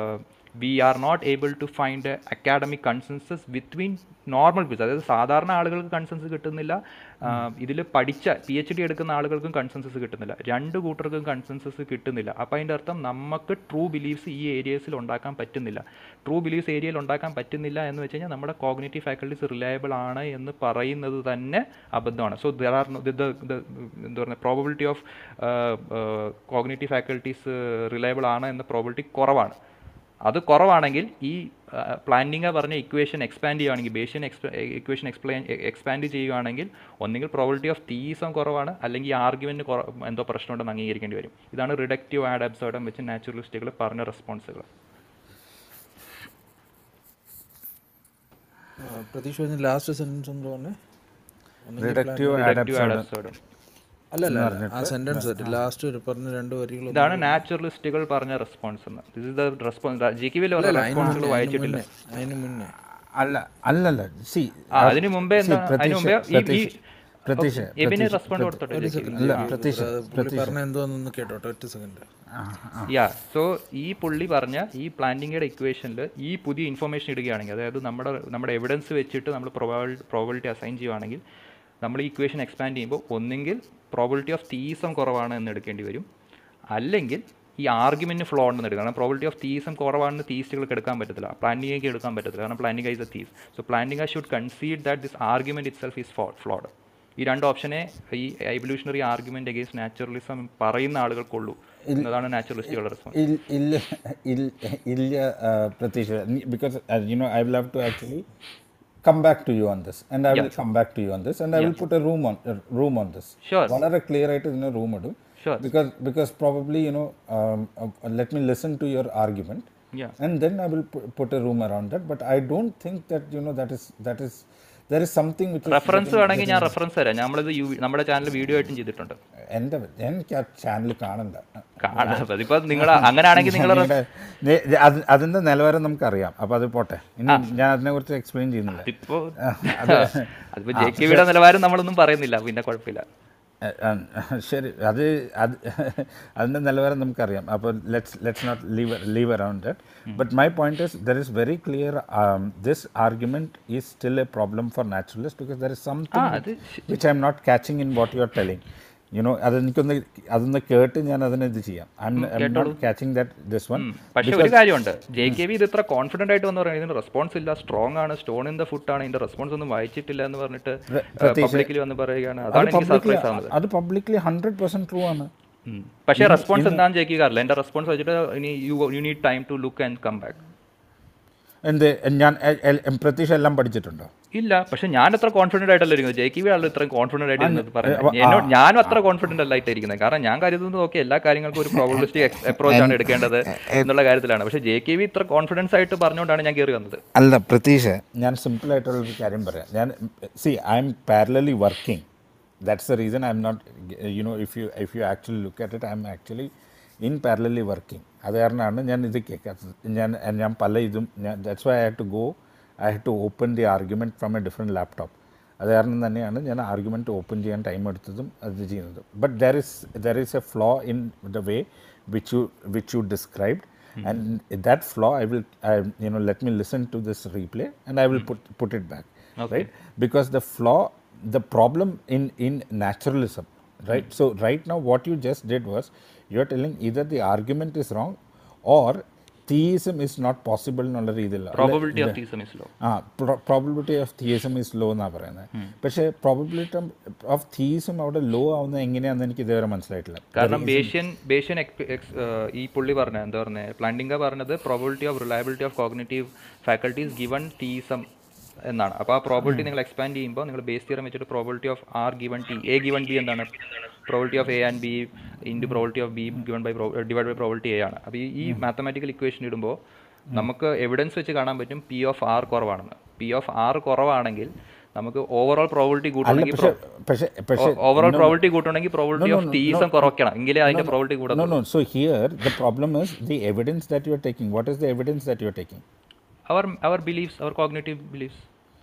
[SPEAKER 4] we are not able to find academic consensus between normal peoples അതായത് സാധാരണ ആളുകൾക്ക് കൺസെൻസസ് കിട്ടുന്നില്ല ഇതിൽ പഠിച്ച പി എച്ച് ഡി എടുക്കുന്ന ആളുകൾക്കും കൺസെൻസസ് കിട്ടുന്നില്ല രണ്ട് കൂട്ടർക്കും കൺസെൻസസ് കിട്ടുന്നില്ല അപ്പോൾ അതിൻ്റെ അർത്ഥം നമുക്ക് ട്രൂ ബിലീഫ്സ് ഈ ഏരിയസിൽ ഉണ്ടാക്കാൻ പറ്റുന്നില്ല ട്രൂ ബിലീഫ്സ് ഏരിയയിൽ ഉണ്ടാക്കാൻ പറ്റുന്നില്ല എന്ന് വെച്ച് കഴിഞ്ഞാൽ നമ്മുടെ കോഗ്നേറ്റീവ് ഫാക്കൽറ്റീസ് റിലയബിൾ ആണ് എന്ന് പറയുന്നത് തന്നെ അബദ്ധമാണ് സോ ദർ ആർ എന്താ പറയുക probability of cognitive faculties reliable ആണ് എന്ന പ്രോബിലിറ്റി കുറവാണ് അത് കുറവാണെങ്കിൽ ഈ പ്ലാനിങ് പറഞ്ഞ ഇക്വേഷൻ എക്സ്പാൻഡ് ചെയ്യുകയാണെങ്കിൽ ബേഷ്യൻ ഇക്വേഷൻ എക്സ്പ്ലെയിൻ എക്സ്പാൻഡ് ചെയ്യുകയാണെങ്കിൽ ഒന്നുകിൽ പ്രോബിലിറ്റി ഓഫ് തീസം കുറവാണ് അല്ലെങ്കിൽ ആർഗ്യുമെൻറ്റ് എന്തോ പ്രശ്നമുണ്ടെന്ന് അംഗീകരിക്കേണ്ടി വരും ഇതാണ് റിഡക്റ്റീവ് ആഡ് അബ്സോർഡം വെച്ച് നാച്ചുറലിസ്റ്റുകൾ പറഞ്ഞ റെസ്പോൺസുകൾ
[SPEAKER 1] പ്രതീക്ഷ പറഞ്ഞ ലാസ്റ്റ് സെന്റൻസ് എന്ന് പറഞ്ഞേ
[SPEAKER 2] റിഡക്റ്റീവ്
[SPEAKER 4] റിഡക്റ്റീവ് ആഡ് അബ്സോർഡം
[SPEAKER 1] അല്ല അല്ല അല്ല, ആ സെന്റൻസ് ലാസ്റ്റ് പറഞ്ഞ രണ്ട് വരികൾ
[SPEAKER 4] ഇതാണ് നാച്ചുറലിസ്റ്റുകൾ പറഞ്ഞ റെസ്പോൺസ് എന്ന് this is the response G K വിയിൽ റെസ്പോൺസുകൾ വായിച്ചിട്ടില്ല
[SPEAKER 1] അതിന് മുന്നേ
[SPEAKER 2] അല്ല അല്ലല്ല സി
[SPEAKER 4] ആ അതിന് മുമ്പേ എന്താ അതിന് മുമ്പേ ഈ ഈ
[SPEAKER 2] പ്രതീക്ഷ
[SPEAKER 4] എബിന് റെസ്പോണ്ട് കൊടുത്തോട്ടെ ജെ കെ വി
[SPEAKER 2] അല്ല പ്രതീക്ഷ
[SPEAKER 1] പുള്ളി പറഞ്ഞ എന്തോന്നൊന്ന് കേട്ടോട്ടെ ഒറ്റ സെക്കൻഡ്
[SPEAKER 4] യാ സോ ഈ പുള്ളി പറഞ്ഞ ഈ പ്ലാന്റിങ്ങയുടെ ഇക്വേഷനിൽ ഈ പുതിയ ഇൻഫർമേഷൻ ഇടുകയാണെങ്കിൽ അതായത് നമ്മുടെ നമ്മുടെ എവിഡൻസ് വെച്ചിട്ട് നമ്മൾ പ്രോബിലിറ്റി അസൈൻ ചെയ്യുവാണെങ്കിൽ നമ്മൾ ഈ ഇക്വേഷൻ എക്സ്പാൻഡ് ചെയ്യുമ്പോൾ ഒന്നെങ്കിൽ പ്രോബിലിറ്റി ഓഫ് തീസം കുറവാണ് എന്ന് എടുക്കേണ്ടി വരും അല്ലെങ്കിൽ ഈ ആർഗ്യുമെന്റ് ഫ്ലോ ഉണ്ടെന്ന് എടുക്കണം കാരണം പ്രോബിലിറ്റി ഓഫ് തീസം കുറവാണെന്ന് തീസ്റ്റുകൾക്ക് എടുക്കാൻ പറ്റത്തില്ല പ്ലാന്റിംഗ് എടുക്കാൻ പറ്റത്തില്ല കാരണം Plantinga is a theist so Plantinga should concede that this argument itself is flawed ഈ രണ്ട് ഓപ്ഷനെ ഈ എവല്യൂഷണറി ആർഗ്യുമെന്റ് അഗേൻസ്റ്റ് നാച്ചുറലിസം പറയുന്ന ആളുകൾക്കുള്ളൂ എന്നതാണ് നാച്ചുറലിസ്റ്റുകളുടെ റെസ്പോൺസ്
[SPEAKER 2] ഇൽ- ഇല്ല ഇൽ- ഇല്ല ആ, Prateeksha because you know I will have to actually come back to you on this and I will come back to you on this and I will put a room on room on this
[SPEAKER 4] Sure.
[SPEAKER 2] വളരെ clear ആയിട്ട് ഇതിന് room ഇടും
[SPEAKER 4] Sure.
[SPEAKER 2] because because probably you know um, uh, let me listen to your argument
[SPEAKER 4] Yeah.
[SPEAKER 2] and then i will pu- put a room around that but i don't think that you know that is that is there is something which is
[SPEAKER 4] reference വേണമെങ്കിൽ ഞാൻ reference തരാം നമ്മളിത് U- നമ്മുടെ channel video ആയിട്ടും ചെയ്തിട്ടുണ്ട്
[SPEAKER 2] എൻ്റെ എനിക്ക് ആ ചാനൽ കാണണ്ട
[SPEAKER 4] കാണാം അതിപ്പോ നിങ്ങൾ അങ്ങനെയാണെങ്കിൽ നിങ്ങൾ
[SPEAKER 2] നിങ്ങളുടെ- നെ- അത് അതിൻ്റെ നിലവാരം നമുക്കറിയാം അപ്പോൾ അത് പോട്ടെ ഇനി ഞാൻ അതിനെക്കുറിച്ച് എക്സ്പ്ലെയിൻ ചെയ്യുന്നില്ല
[SPEAKER 4] ഇപ്പോ അതിപ്പോ ജെ കെ വിയുടെ നിലവാരം നമ്മളൊന്നും പറയുന്നില്ല പിന്നെ കുഴപ്പമില്ല
[SPEAKER 2] അഹ് അഹ് ശരി അത് അത് അതിൻ്റെ നിലവാരം നമുക്കറിയാം അപ്പോൾ let's let's not leave leave around that but my point is there is very clear this argument is still a problem for naturalist because there is
[SPEAKER 4] അത്
[SPEAKER 2] something which I'm not catching in what you are telling you know അതെനിക്കൊന്ന് അതൊന്ന് കേട്ട് ഞാൻ അതിനെ ഇത് ചെയ്യാം I'm not catching that this one
[SPEAKER 4] പക്ഷെ ഒരു കാര്യമുണ്ട് ജെ കെ വി ഇത് ഇത്ര കോൺഫിഡന്റ് ആയിട്ട് വന്ന് പറയുന്നത് ഇതിന് റെസ്പോൺസ് ഇല്ല സ്ട്രോങ് ആണ് സ്റ്റോൺ ഇൻ ദ ഫുട്ട് ആണ് ഇതിന്റെ റെസ്പോൺസ് ഒന്നും വായിച്ചിട്ടില്ല എന്ന് പറഞ്ഞിട്ട് പബ്ലിക്കിൽ വന്ന് പറയുകയാണ്
[SPEAKER 2] അത്
[SPEAKER 4] അതാണ് എനിക്ക്
[SPEAKER 2] പബ്ലിക്ലി
[SPEAKER 4] സർപ്രൈസ് ആവുന്നത്
[SPEAKER 2] അത് പബ്ലിക്ലി ഹൺഡ്രഡ് പെർസെൻറ്റ് ട്രൂ ആണ്
[SPEAKER 4] ഉം. പക്ഷേ റെസ്പോൺസ് എന്താണെന്ന് ജെ കെ കാറില്ല എന്റെ റെസ്പോൺസ് വെച്ചിട്ട് ഇനി you you need time to look and come back
[SPEAKER 2] എന്ത് ഞാൻ എ- എ- പ്രതീക്ഷ എല്ലാം പഠിച്ചിട്ടുണ്ടോ
[SPEAKER 4] ഇല്ല പക്ഷെ ഞാൻ അത്ര കോൺഫിഡന്റ് ആയിട്ടല്ല ഇരിക്കുന്നത് ജെ കെ വി ആണല്ലോ ഇത്രയും കോൺഫിഡന്റ് ആയിട്ട് ഇരുന്നത് പറയുന്നത് എന്നോട് ഞാനും അത്ര കോൺഫിഡന്റ് അല്ല ആയിട്ടിരിക്കുന്നത് കാരണം ഞാൻ കരുതുന്നത് ഓക്കെ എല്ലാ കാര്യങ്ങൾക്കും ഒരു പ്രോബിലിസ്റ്റിക് അപ്രോച്ച് ആണ് എടുക്കേണ്ടത് എന്നുള്ള കാര്യത്തിലാണ് പക്ഷെ ജെ കെ വി ഇത്ര കോൺഫിഡൻസ് ആയിട്ട് പറഞ്ഞുകൊണ്ടാണ് ഞാൻ കയറി വന്നത്
[SPEAKER 2] അല്ല പ്രതീക്ഷ ഞാൻ സിമ്പിളായിട്ടുള്ളൊരു കാര്യം പറയാം ഞാൻ see I'm parallelly working that's the reason I'm not you know if you if you actually look at it I'm actually in parallelly working അത് കാരണമാണ് ഞാൻ ഇത് കേൾക്കാത്തത് ഞാൻ ഞാൻ പല ഇതും ഞാൻ that's why I have to go I have to open the argument from a different laptop അത് കാരണം തന്നെയാണ് ഞാൻ ആർഗ്യുമെൻറ്റ് ഓപ്പൺ ചെയ്യാൻ ടൈം എടുത്തതും അത് ചെയ്യുന്നതും but there is there is a flaw in the way which you which you described and that flaw i will I, you know let me listen to this replay and i will put put it back right because the flaw the problem in in naturalism right so right now what you just did was you're telling either the argument is wrong or theism is not possible എന്നുള്ള രീതിയിലുള്ള
[SPEAKER 4] probability of theism is low
[SPEAKER 2] ah probability of theism is low എന്നാണ് പറയുന്നത് പക്ഷേ probability of തിയസം അവിടെ law ആവുന്നത് എങ്ങനെയാണെന്ന് എനിക്ക് ഇതുവരെ മനസ്സിലായിട്ടില്ല
[SPEAKER 4] കാരണം ബേഷ്യൻ ബേഷ്യൻ എക്സ്- എക്സ്- ഏഹ് ഈ പുള്ളി പറഞ്ഞ എന്താ പറഞ്ഞത് പ്ലാന്റിംഗ പറഞ്ഞത് probability of reliability of cognitive faculties given theism എന്നാണ് അപ്പോൾ ആ പ്രോബിലിറ്റി നിങ്ങൾ എക്സ്പാൻഡ് ചെയ്യുമ്പോൾ നിങ്ങൾ ബേസ് തിയറം വെച്ചിട്ട് probability of R given T A given B എന്താണ് probability of A and B into probability of B given by divide by probability A ആണ് അപ്പോൾ ഈ ഈ മാത്തമാറ്റിക്കൽ ഇക്വേഷൻ ഇടുമ്പോൾ നമുക്ക് എവിഡൻസ് വെച്ച് കാണാൻ പറ്റും പി ഓഫ് ആർ കുറവാണെന്ന് പി ഓഫ് ആർ കുറവാണെങ്കിൽ നമുക്ക് ഓവറോൾ പ്രോബിലിറ്റി
[SPEAKER 2] അല്ല
[SPEAKER 4] കൂട്ടണമെങ്കിൽ
[SPEAKER 2] പക്ഷേ പക്ഷേ പക്ഷേ
[SPEAKER 4] ഓവറോൾ പ്രോബിലിറ്റി കൂട്ടണമെങ്കിൽ പ്രോബിലിറ്റി ഓഫ് തീസം കുറയ്ക്കണം എങ്കിലേ അതിന്റെ പ്രോബിലിറ്റി കൂടെ
[SPEAKER 2] No, no. So here the problem is the evidence that you are taking. What is the evidence that you are taking?
[SPEAKER 4] Our our beliefs our cognitive beliefs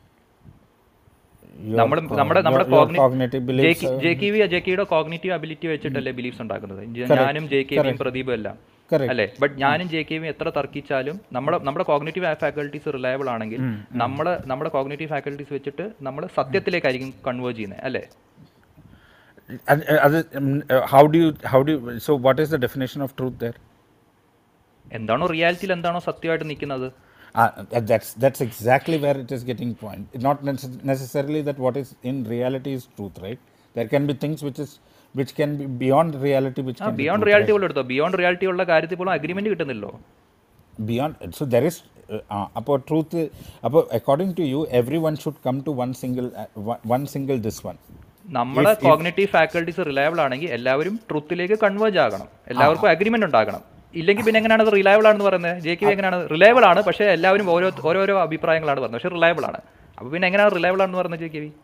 [SPEAKER 2] Your
[SPEAKER 4] നമ്മൾ
[SPEAKER 2] co-
[SPEAKER 4] നമ്മുടെ നമ്മുടെ
[SPEAKER 2] your- your cognitive beliefs. uh,
[SPEAKER 4] J K V J കെയുടെ cognitive ability വെച്ചിട്ടല്ലേ beliefs ഉണ്ടാക്കുന്നത് ജ- ഞാനും J K വിയും പ്രദീപും എല്ലാം
[SPEAKER 2] Correct.
[SPEAKER 4] അല്ലേ ബട്ട് ഞാനും ജെ കെ വിയും എത്ര തർക്കിച്ചാലും നമ്മുടെ നമ്മുടെ കോഗ്നേറ്റീവ് ഫാക്കൽറ്റീസ് റിലയബിൾ ആണെങ്കിൽ നമ്മൾ നമ്മുടെ കോഗ്നേറ്റീവ് ഫാക്കൽറ്റീസ് വെച്ചിട്ട് നമ്മൾ സത്യത്തിലേക്കായിരിക്കും കൺവേർട്ട് ചെയ്യുന്നത് അല്ലേ
[SPEAKER 2] And, uh, other, um, uh, how do you how do you, so what is the definition of truth there?
[SPEAKER 4] എന്താണോ റിയാലിറ്റിയിൽ എന്താണോ സത്യമായിട്ട് നിൽക്കുന്നത്
[SPEAKER 2] Uh, uh, that's that's exactly where it is getting point. Not necess- necessarily that what is in reality is truth, right? There can be things which is which can be beyond reality, which can be
[SPEAKER 4] beyond
[SPEAKER 2] truth,
[SPEAKER 4] reality പോലും എടുത്തോ beyond reality ഉള്ള കാര്യത്തിൽ പോലും agreement കിട്ടുന്നില്ലോ
[SPEAKER 2] beyond so there is uh, uh, about truth uh, about according to you everyone should come to one single uh, one, one single this one
[SPEAKER 4] നമ്മുടെ cognitive faculties reliable ആണെങ്കിൽ എല്ലാവരും ട്രുത്തിലേക്ക് converge ആകണം എല്ലാവർക്കും agreement ഉണ്ടാകണം ഇല്ലെങ്കിൽ പിന്നെ എങ്ങനെയാണ് അത് റിലയബിൾ ആണെന്ന് പറയുന്നത് ജെ കെ എങ്ങനെയാണ് റിലയബിൾ ആണ് പക്ഷേ എല്ലാവരും ഓരോ ഓരോരോ അഭിപ്രായങ്ങളാണ് പറയുന്നത് പക്ഷേ റിലയബിൾ ആണ് അപ്പോൾ പിന്നെ എങ്ങനെയാണ് റിലയബിൾ ആണെന്ന് പറയുന്നത് ജെ കെ വി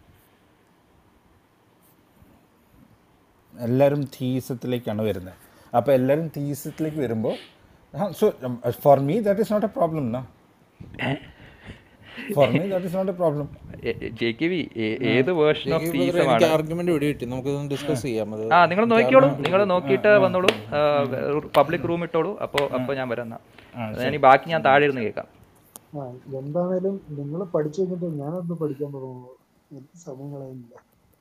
[SPEAKER 2] എല്ലാവരും തീസത്തിലേക്കാണ് വരുന്നത് അപ്പോൾ എല്ലാവരും തീസത്തിലേക്ക് വരുമ്പോൾ so for me that is not a problem നാ for me that is not a problem
[SPEAKER 4] J K V ഏത് വേർഷൻ ഓഫ് തീസമാണ്
[SPEAKER 1] എനിക്ക് ആർഗ്യുമെന്റ് ഇവിടെ കിട്ടി നമുക്കിതൊന്ന് ഡിസ്കസ് ചെയ്യാം അത്
[SPEAKER 4] ആ നിങ്ങൾ നോക്കിക്കോളൂ നിങ്ങൾ നോക്കിയിട്ട് വന്നോളൂ പബ്ലിക് റൂം ഇട്ടോളൂ അപ്പോൾ അപ്പോൾ ഞാൻ വരാം എന്നാ ഞാൻ ഈ ബാക്കി ഞാൻ താഴെ ഇരുന്ന് കേൾക്കാം
[SPEAKER 3] ആ എന്താണേലും നിങ്ങൾ പഠിച്ചു കഴിഞ്ഞിട്ട് ഞാനൊന്ന് പഠിക്കാൻ തുടങ്ങുള്ളൂ എനിക്ക് സമയം കളയുന്നില്ല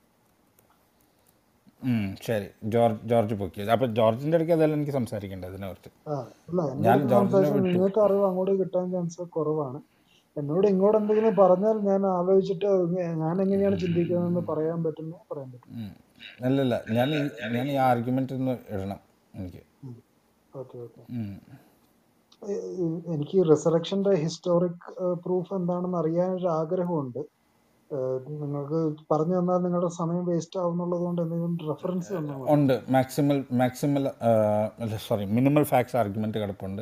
[SPEAKER 2] ഉം, ശരി ജോർജ് ജോർജ് പൊക്കി അപ്പോൾ ജോർജിൻ്റെ ഇടയ്ക്ക് അതെല്ലാം എനിക്ക് സംസാരിക്കേണ്ടത് ഇതിനെ കുറിച്ച്
[SPEAKER 3] ആ അല്ല എന്റെ
[SPEAKER 2] ഞാൻ
[SPEAKER 3] അടുത്ത്
[SPEAKER 2] ജോർജിനെ
[SPEAKER 3] സംസാരിച്ചാൽ
[SPEAKER 2] വിട്ടു.
[SPEAKER 3] നിങ്ങൾക്ക് അറിവ് അങ്ങോട്ട് കിട്ടാൻ ചാൻസ് കുറവാണ് എന്നോട് ഇങ്ങോട്ട് എന്തെങ്കിലും പറഞ്ഞാൽ ഞാൻ ആലോചിച്ചിട്ട് ഞാൻ എങ്ങനെയാണ് ചിന്തിക്കുന്നതെന്ന് പറയാൻ പറ്റുന്ന പറയാൻ പറ്റും
[SPEAKER 2] ഉം. അല്ലല്ല ഞാൻ ഈ ഞാൻ ഈ ആർഗ്യുമെൻ്റ് ഒന്ന് ഇടണം എനിക്ക്
[SPEAKER 3] ഓക്കെ ഓക്കെ
[SPEAKER 2] ഉം.
[SPEAKER 3] എനിക്ക് റിസറക്ഷന്റെ ഹിസ്റ്റോറിക് പ്രൂഫ് എന്താണെന്ന് അറിയാൻ ഒരു ആഗ്രഹമുണ്ട് ഏഹ് നിങ്ങൾക്ക് പറഞ്ഞു തന്നാൽ നിങ്ങളുടെ സമയം വേസ്റ്റ് ആവുന്നുള്ളത് കൊണ്ട് എന്തെങ്കിലും റെഫറൻസ് തന്നാൽ മതി
[SPEAKER 2] ഉണ്ട് maximal maximal sorry minimal facts argument കിടപ്പുണ്ട്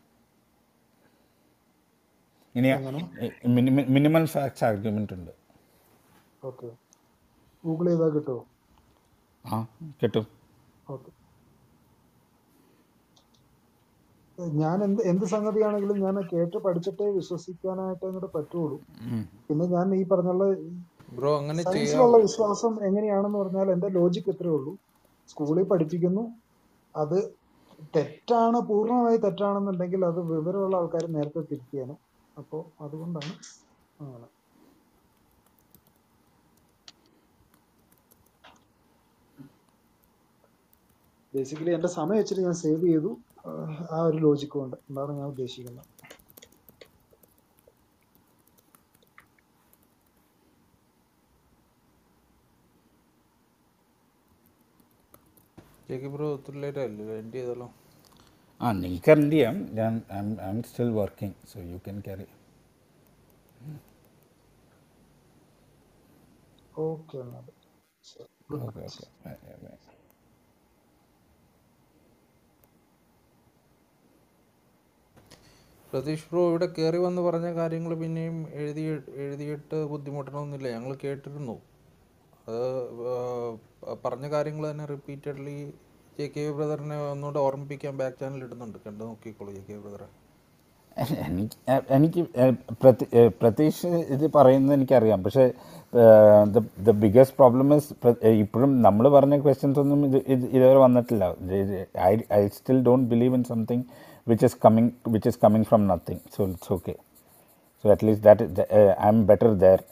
[SPEAKER 2] ഇനി മിനിമൽ ഫാക്ട്സ് ആർഗ്യുമെൻ്റ് ഉണ്ട്
[SPEAKER 3] ഓക്കെ ഗൂഗിൾ ചെയ്താൽ കിട്ടുമോ
[SPEAKER 2] ആ കിട്ടും
[SPEAKER 3] ഓക്കെ ഞാൻ എന്ത് എന്ത് സംഗതിയാണെങ്കിലും ഞാൻ കേട്ട് പഠിച്ചിട്ടേ വിശ്വസിക്കാനായിട്ട് അങ്ങോട്ട് പറ്റുള്ളൂ
[SPEAKER 2] ഉം.
[SPEAKER 3] പിന്നെ ഞാൻ ഈ പറഞ്ഞുള്ള
[SPEAKER 1] ബ്രോ അങ്ങനെ ചെയ്യാം
[SPEAKER 3] സയൻസിലുള്ള വിശ്വാസം എങ്ങനെയാണെന്ന് പറഞ്ഞാൽ എന്റെ ലോജിക്ക് ഇത്രേ ഉള്ളൂ സ്കൂളിൽ പഠിപ്പിക്കുന്നു അത് തെറ്റാണ് പൂർണ്ണമായി തെറ്റാണെന്നുണ്ടെങ്കിൽ അത് വിവരമുള്ള ആൾക്കാർ നേരത്തെ തിരുത്തിയാണ് അപ്പോൾ അതുകൊണ്ടാണ് അങ്ങനെ ബേസിക്കലി എന്റെ സമയം വെച്ചിട്ട് ഞാൻ സേവ് ചെയ്തു ആഹ് ആ ഒരു ലോജിക്ക് കൊണ്ട് എന്താണ് ഞാൻ ഉദ്ദേശിക്കുന്നത്
[SPEAKER 1] ജെ കെ ബ്രോ ഒത്തിരി ലേറ്റ് ആയില്ലേ എൻഡ് ചെയ്താലോ
[SPEAKER 2] ആ നിങ്ങൾക്ക് എന്ത് ചെയ്യാം ഞാൻ I'm still working so you can carry
[SPEAKER 3] okay എന്നാൽ ശരി.
[SPEAKER 2] ഓക്കെ ഓക്കെ
[SPEAKER 1] പ്രതീഷ് ബ്രോ ഇവിടെ കയറി വന്ന് പറഞ്ഞ കാര്യങ്ങൾ പിന്നെയും എഴുതി എഴുതിയിട്ട് ബുദ്ധിമുട്ടണമെന്നില്ല ഞങ്ങൾ കേട്ടിരുന്നു അത് ആ, പറഞ്ഞ കാര്യങ്ങൾ തന്നെ റിപ്പീറ്റഡ്ലി ജെ കെ ബ്രദറിനെ ഒന്നുകൂടെ ഓർമ്മിപ്പിക്കാൻ ബാക്ക് ചാനൽ ഇടുന്നുണ്ട് കണ്ടു നോക്കിക്കോളൂ ജെ കെ ബ്രദറെ
[SPEAKER 2] എനിക്ക് എ- എനിക്ക് എ- പ്രതി എ, പ്രതീക്ഷ ഇത് പറയുന്നത് എനിക്കറിയാം പക്ഷേ ദ ബിഗസ്റ്റ് പ്രോബ്ലം ഇസ് ഇപ്പോഴും നമ്മൾ പറഞ്ഞ ക്വസ്റ്റ്യൻസ് ഒന്നും ഇത് ഇത് ഇതുവരെ വന്നിട്ടില്ല I I still don't believe in something which is coming which is coming from nothing so it's okay so at least that I'm better there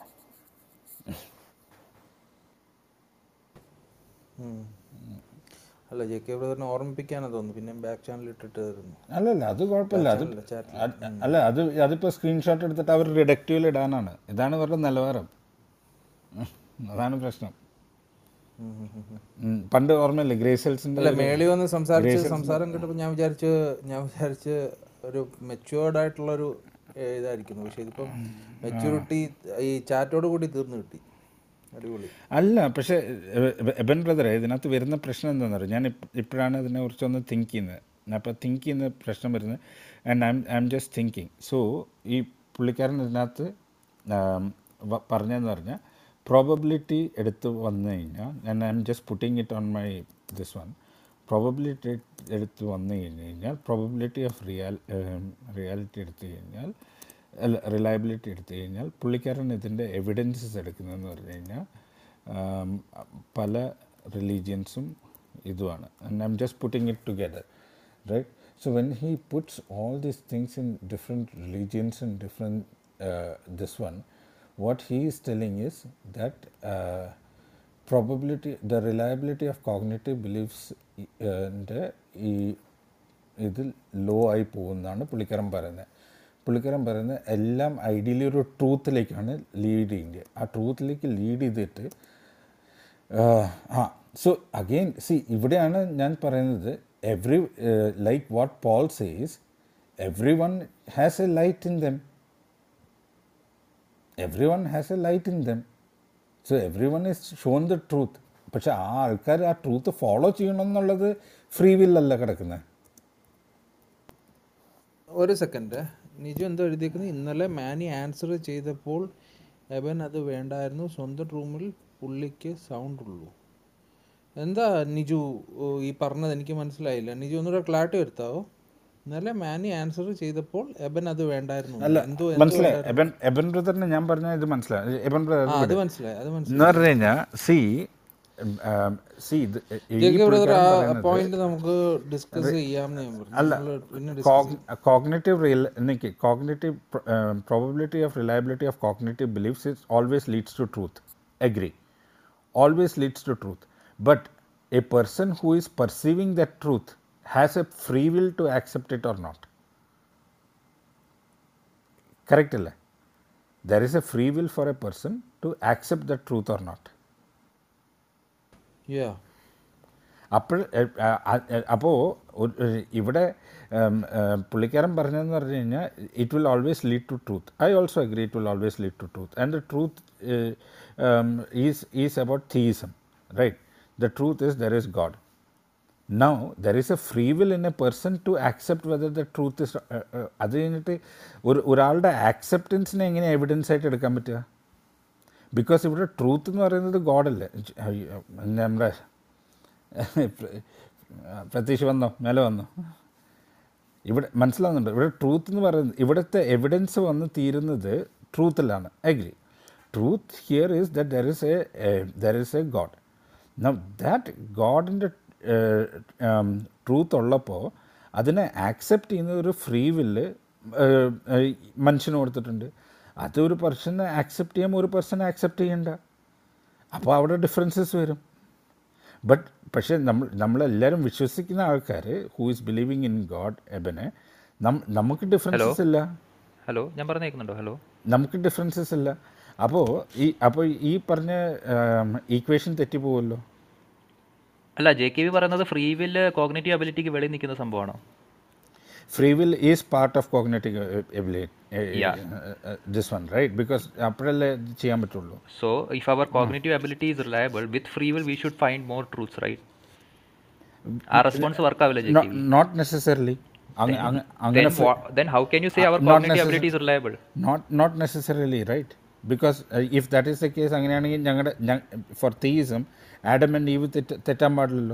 [SPEAKER 1] അല്ല ജെ കെ ബ്രദറിനെ ഓർമ്മിപ്പിക്കാനാണ് തോന്നുന്നു പിന്നെ ബാക്ക് ചാനൽ ഇട്ടിട്ട് തരുന്നു
[SPEAKER 2] അല്ലല്ല അത് കുഴപ്പമില്ല അത്
[SPEAKER 1] ചാറ്റിൽ
[SPEAKER 2] അത് അല്ല അത് അതിപ്പോൾ സ്ക്രീൻഷോട്ട് എടുത്തിട്ട് അവർ റിഡക്റ്റീവിൽ ഇടാനാണ് ഇതാണ് ഇവരുടെ നിലവാരം ഉം, അതാണ് പ്രശ്നം ഉം, പണ്ട് ഓർമ്മയില്ലേ ഗ്രേസൽസിൻ്റെ
[SPEAKER 1] അല്ല മേളി വന്ന് സംസാരിച്ച് സംസാരം കേട്ടപ്പോൾ ഞാൻ വിചാരിച്ച് ഞാൻ വിചാരിച്ച് ഒരു മെച്ചുവേർഡ് ആയിട്ടുള്ളൊരു ഏഹ്, ഇതായിരിക്കുന്നു പക്ഷെ ഇതിപ്പം മെച്യൂരിറ്റി ഈ ചാറ്റോട് കൂടി തീർന്നു കിട്ടി അടിപൊളി
[SPEAKER 2] അല്ല പക്ഷേ എ- എ- എബൻ ബ്രദറെ ഇതിനകത്ത് വരുന്ന പ്രശ്നം എന്താണെന്ന് അറിയാം ഞാൻ ഇപ്പ- ഇപ്പോഴാണ് ഇതിനെക്കുറിച്ചൊന്ന് തിങ്ക് ചെയ്യുന്നത് അപ്പോൾ തിങ്ക് ചെയ്യുന്ന പ്രശ്നം വരുന്നത് and I I'm just thinking so ഈ പുള്ളിക്കാരൻ ഇതിനകത്ത് ആം, വ- പറഞ്ഞതെന്ന് പറഞ്ഞാൽ പ്രോബബിലിറ്റി എടുത്ത് വന്നു കഴിഞ്ഞാൽ and I'm just putting it on my this one probability എടുത്ത് വന്നു കഴിഞ്ഞ് കഴിഞ്ഞാൽ പ്രോബബിലിറ്റി ഓഫ് റിയാൽ റിയാലിറ്റി എടുത്തു കഴിഞ്ഞാൽ അല്ല റിലയബിലിറ്റി എടുത്തു കഴിഞ്ഞാൽ പുള്ളിക്കാരൻ ഇതിൻ്റെ എവിഡൻസസ് എടുക്കുന്നതെന്ന് പറഞ്ഞു കഴിഞ്ഞാൽ ആം, പല റിലീജിയൻസും ഇതുമാണ് and I'm just putting it together right so when he puts all these things in different religions in different this one what he is telling is that uh, probability the reliability of cognitive beliefs ൻ്റെ ഈ ഇതിൽ law ആയി പോകുന്നതാണ് പുള്ളിക്കാരൻ പറയുന്നത് പുള്ളിക്കാരൻ പറയുന്നത് എല്ലാം ഐഡിയലി ഒരു ട്രൂത്തിലേക്കാണ് ലീഡ് ചെയ്യേണ്ടത് ആ ട്രൂത്തിലേക്ക് ലീഡ് ചെയ്തിട്ട് ആഹ്, ആ സോ അഗെയിൻ സി ഇവിടെയാണ് ഞാൻ പറയുന്നത് every like what Paul says everyone has a light in them everyone has a light in them so everyone is shown the truth പക്ഷെ ആ ആൾക്കാർ ആ ട്രൂത്ത് ഫോളോ ചെയ്യണം എന്നുള്ളത് free വില്ലല്ല കിടക്കുന്നത്
[SPEAKER 1] ഒരു സെക്കൻഡ് നിജു എന്തോ എഴുതിയേക്കുന്നത് ഇന്നലെ മാനി ആൻസർ ചെയ്തപ്പോൾ എബൻ അത് വേണ്ടായിരുന്നു സ്വന്തം റൂമിൽ പുള്ളിക്ക് സൗണ്ട് ഉള്ളൂ എന്താ നിജു ഓ, ഈ പറഞ്ഞത് എനിക്ക് മനസ്സിലായില്ല നിജു ഒന്നുകൂടെ ക്ലാരിറ്റി വരുത്താവോ ഇന്നലെ മാനി ആൻസർ ചെയ്തപ്പോൾ എബൻ അത് വേണ്ടായിരുന്നു
[SPEAKER 2] അല്ല
[SPEAKER 1] എന്തോ എന്തോ
[SPEAKER 2] മനസ്സിലായി
[SPEAKER 1] വേണ്ടായിരുന്നു
[SPEAKER 2] എബൻ എബൻ ബ്രദറിന് ഞാൻ പറഞ്ഞ ഇത് മനസ്സിലായി എബൻ ബ്രദർ
[SPEAKER 1] ആ അത് മനസ്സിലായി അത് മനസ്സിലായി
[SPEAKER 2] എന്ന് പറഞ്ഞു കഴിഞ്ഞാൽ സി സി ഇത് ഈ
[SPEAKER 1] ജെ കെ ബ്രദർ ആ
[SPEAKER 2] പുള്ളിക്കാരൻ പറയുന്നത്
[SPEAKER 1] പോയിന്റ് നമുക്ക് ഡിസ്കസ് ചെയ്യാമെന്ന് ഞാൻ പറഞ്ഞു
[SPEAKER 2] അല്ല
[SPEAKER 1] നമ്മള് പിന്നെ ഡിസ്കസ്
[SPEAKER 2] കോഗ്നേറ്റീവ് റിയൽ എനിക്ക് cognitive probability of reliability of cognitive beliefs it always leads to truth agree always leads to truth. But a person who is perceiving that truth has a free will to accept it or not. Correct? അല്ലേ? There is a free will for a person to accept the truth or not.
[SPEAKER 1] Yeah
[SPEAKER 2] അപ്പോൾ അപ്പോൾ ഇവിടെ ഉം, ഉം, പുള്ളിക്കാരൻ പറഞ്ഞതെന്ന് പറഞ്ഞു കഴിഞ്ഞാൽ it will always lead to truth I also agree it will always lead to truth and the truth is is about theism right the truth is there is God now there is a free will in a person to accept whether the truth is അത് കഴിഞ്ഞിട്ട് ഒരു ഒരാളുടെ ആക്സെപ്റ്റൻസിനെ എങ്ങനെ evidence ആയിട്ട് എടുക്കാൻ പറ്റുക because ഇവിടെ truth എന്ന് പറയുന്നത് ഗോഡല്ലേ നമ്മുടെ പ്രതീക്ഷ വന്നോ മേലെ വന്നോ ഇവിടെ മനസ്സിലാവുന്നുണ്ട് ഇവിടെ ട്രൂത്ത് എന്ന് പറയുന്നത് ഇവിടുത്തെ എവിഡൻസ് വന്ന് തീരുന്നത് ട്രൂത്തിലാണ് agree truth here is that there is a there is a God നം ദാറ്റ് ഗോഡിൻ്റെ ട്രൂത്ത് ഉള്ളപ്പോൾ അതിനെ ആക്സെപ്റ്റ് ചെയ്യുന്ന ഒരു ഫ്രീ വില്ല് മനുഷ്യന് കൊടുത്തിട്ടുണ്ട് അതൊരു പേഴ്സണെ ആക്സെപ്റ്റ് ചെയ്യുമ്പോൾ ഒരു പേഴ്സണെ ആക്സെപ്റ്റ് ചെയ്യണ്ട അപ്പോൾ അവിടെ ഡിഫറൻസസ് വരും ബട്ട് പക്ഷേ നമ്മൾ നമ്മളെല്ലാവരും വിശ്വസിക്കുന്ന ആൾക്കാർ who is believing in God എബനെ നമുക്ക് ഡിഫറൻസസ് ഇല്ല
[SPEAKER 4] ഹലോ ഞാൻ പറഞ്ഞേക്കുന്നുണ്ടോ ഹലോ
[SPEAKER 2] നമുക്ക് ഡിഫറൻസസ് ഇല്ല അപ്പോൾ ഈ അപ്പോൾ ഈ പറഞ്ഞ ഈക്വേഷൻ തെറ്റിപ്പോവല്ലോ
[SPEAKER 4] അല്ല ജെ കെ വി പറയുന്നത് ഫ്രീ വില്ല് കോഗ്നേറ്റീവ് അബിലിറ്റിക്ക് വെളിയിൽ നിൽക്കുന്ന സംഭവമാണോ
[SPEAKER 2] free will is part of cognitive ability
[SPEAKER 4] Yeah.
[SPEAKER 2] This one right because അപ്പോഴല്ലേ ഇത് ചെയ്യാൻ പറ്റുള്ളൂ
[SPEAKER 4] So, if our cognitive ability is reliable, with free will, we should find more truths, right? ആ response work ആവില്ല ജെ
[SPEAKER 2] നോട്ട് നെസസറിലി അങ്ങനെ
[SPEAKER 4] then, wha- then how can you say our
[SPEAKER 2] not
[SPEAKER 4] cognitive ability is reliable?
[SPEAKER 2] Not not necessarily right because if that is the case അങ്ങനെയാണെങ്കിൽ ഞങ്ങളുടെ for theism Adam and Eve തെറ്റ് തെറ്റാൻ പാടില്ലല്ലോ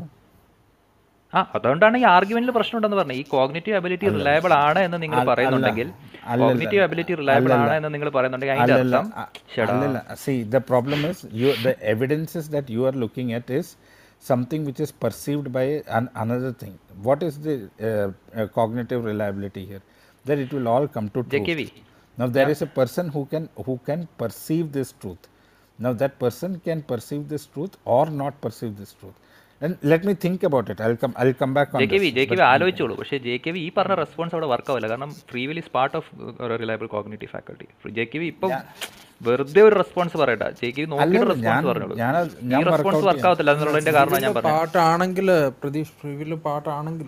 [SPEAKER 4] ആ അതുകൊണ്ടാണ് ഈ ആർഗ്യുമെന്റിൽ പ്രശ്നമുണ്ടെന്ന് പറഞ്ഞത് ഈ കോഗ്നേറ്റീവ് അബിലിറ്റി റിലയബിൾ ആണ് എന്ന് നിങ്ങൾ പറയുന്നുണ്ടെങ്കിൽ
[SPEAKER 2] അല്ലല്ല.
[SPEAKER 4] കോഗ്നേറ്റീവ് അബിലിറ്റി റിലയബിൾ ആണ് എന്ന് നിങ്ങൾ പറയുന്നുണ്ടെങ്കിൽ അതിന്റെ
[SPEAKER 2] അല്ലല്ല
[SPEAKER 4] അർത്ഥം
[SPEAKER 2] അ-
[SPEAKER 4] ചേടാ
[SPEAKER 2] അല്ലല്ല see the problem is you the evidences that you are looking at is something which is perceived by another thing what is the cognitive reliability here that it will all come to
[SPEAKER 4] JKV.
[SPEAKER 2] Now there is a person who can who can perceive this truth. Now that person can perceive this truth or not perceive this truth. And let me think about it. I'll come. I'll come back on
[SPEAKER 4] J K V
[SPEAKER 2] this.
[SPEAKER 4] J K V ആലോചിച്ചോളൂ പക്ഷേ J K V ഈ പറഞ്ഞ response അവിടെ work ആവില്ല കാരണം free will is part of reliable cognitive faculty J K V ഇപ്പം വെറുതെ ഒരു റെസ്പോൺസ് പറയട്ടെ ജെ കെ വി നോക്കിയിട്ട്
[SPEAKER 2] അല്ലല്ല,
[SPEAKER 4] റെസ്പോൺസ്
[SPEAKER 2] ഞാൻ-
[SPEAKER 4] പറഞ്ഞോളൂ
[SPEAKER 2] ഞാൻ-
[SPEAKER 4] ഈ
[SPEAKER 2] ഞാൻ work
[SPEAKER 4] റെസ്പോൺസ്
[SPEAKER 2] out
[SPEAKER 4] വർക്ക് ആവത്തില്ല എന്നുള്ളതിന്റെ കാരണം ഞാൻ പറഞ്ഞു
[SPEAKER 1] പാട്ടാണെങ്കിൽ പ്രതീഷ് ഫ്രീ വില്ല് പാട്ടാണെങ്കിൽ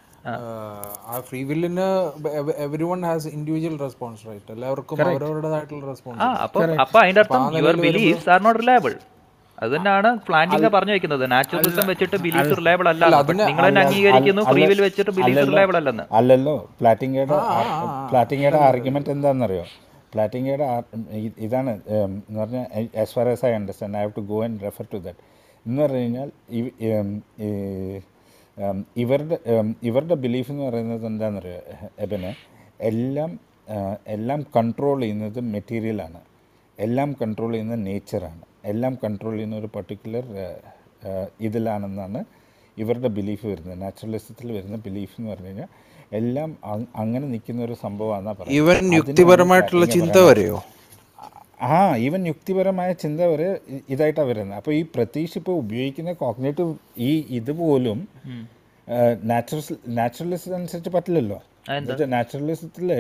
[SPEAKER 1] ആ ഫ്രീ വില്ലിന് everyone has individual response right എല്ലാവർക്കും അവരവരുടേതായിട്ടുള്ള റെസ്പോൺസ്
[SPEAKER 4] ആ അപ്പൊ അപ്പൊ അതിന്റെ അർത്ഥം your beliefs are not reliable അത് തന്നെയാണ് പ്ലാന്റിംഗ് പറഞ്ഞു വെക്കുന്നത് നാച്ചുറലിസം വെച്ചിട്ട് ബിലീഫ് റിലയബിൾ അല്ല നിങ്ങൾ തന്നെ അംഗീകരിക്കുന്നു ഫ്രീ വിൽ വെച്ചിട്ട് ബിലീഫ് റിലയബിൾ അല്ലെന്ന്
[SPEAKER 2] അല്ലല്ലോ പ്ലാറ്റിംഗയുടെ പ്ലാറ്റിംഗയുടെ ആർഗ്യുമെന്റ് എന്താണെന്നറിയോ പ്ലാറ്റിംഗയുടെ ഇതാണ് ഉം, എന്ന് പറഞ്ഞാൽ as far as I understand I have to go and refer to that എന്ന് പറഞ്ഞു കഴിഞ്ഞാൽ ഈ- ഉം, ഈ, ഉം, ഇവരുടെ ഉം, ഇവരുടെ ബിലീഫ് എന്ന് പറയുന്നത് എന്താണെന്നറിയോ എബന് എല്ലാം ആ, എല്ലാം കൺട്രോൾ ചെയ്യുന്നത് മെറ്റീരിയലാണ് എല്ലാം കൺട്രോൾ ചെയ്യുന്നത് നേച്ചറാണ് എല്ലാം കൺട്രോൾ ചെയ്യുന്ന ഒരു പർട്ടിക്കുലർ ഇതിലാണെന്നാണ് ഇവരുടെ ബിലീഫ് വരുന്നത് നാച്ചുറലിസത്തിൽ വരുന്ന ബിലീഫ് എന്ന് പറഞ്ഞു കഴിഞ്ഞാൽ എല്ലാം അങ്- അങ്ങനെ നിൽക്കുന്ന ഒരു സംഭവമാണെന്നാണ്
[SPEAKER 1] ഈവൻ യുക്തിപരമായിട്ടുള്ള ചിന്ത വരെയോ
[SPEAKER 2] ആ ഈവൻ യുക്തിപരമായ ചിന്ത വരെ ഇ- ഇതായിട്ടാണ് വരുന്നത് അപ്പോൾ ഈ പ്രതീക്ഷ ഇപ്പോൾ ഉപയോഗിക്കുന്ന കോഗ്നേറ്റീവ് ഈ ഇതുപോലും നാച്ചുറൽ നാച്ചുറലിസം അനുസരിച്ച് പറ്റില്ലല്ലോ നാച്ചുറലിസത്തിൽ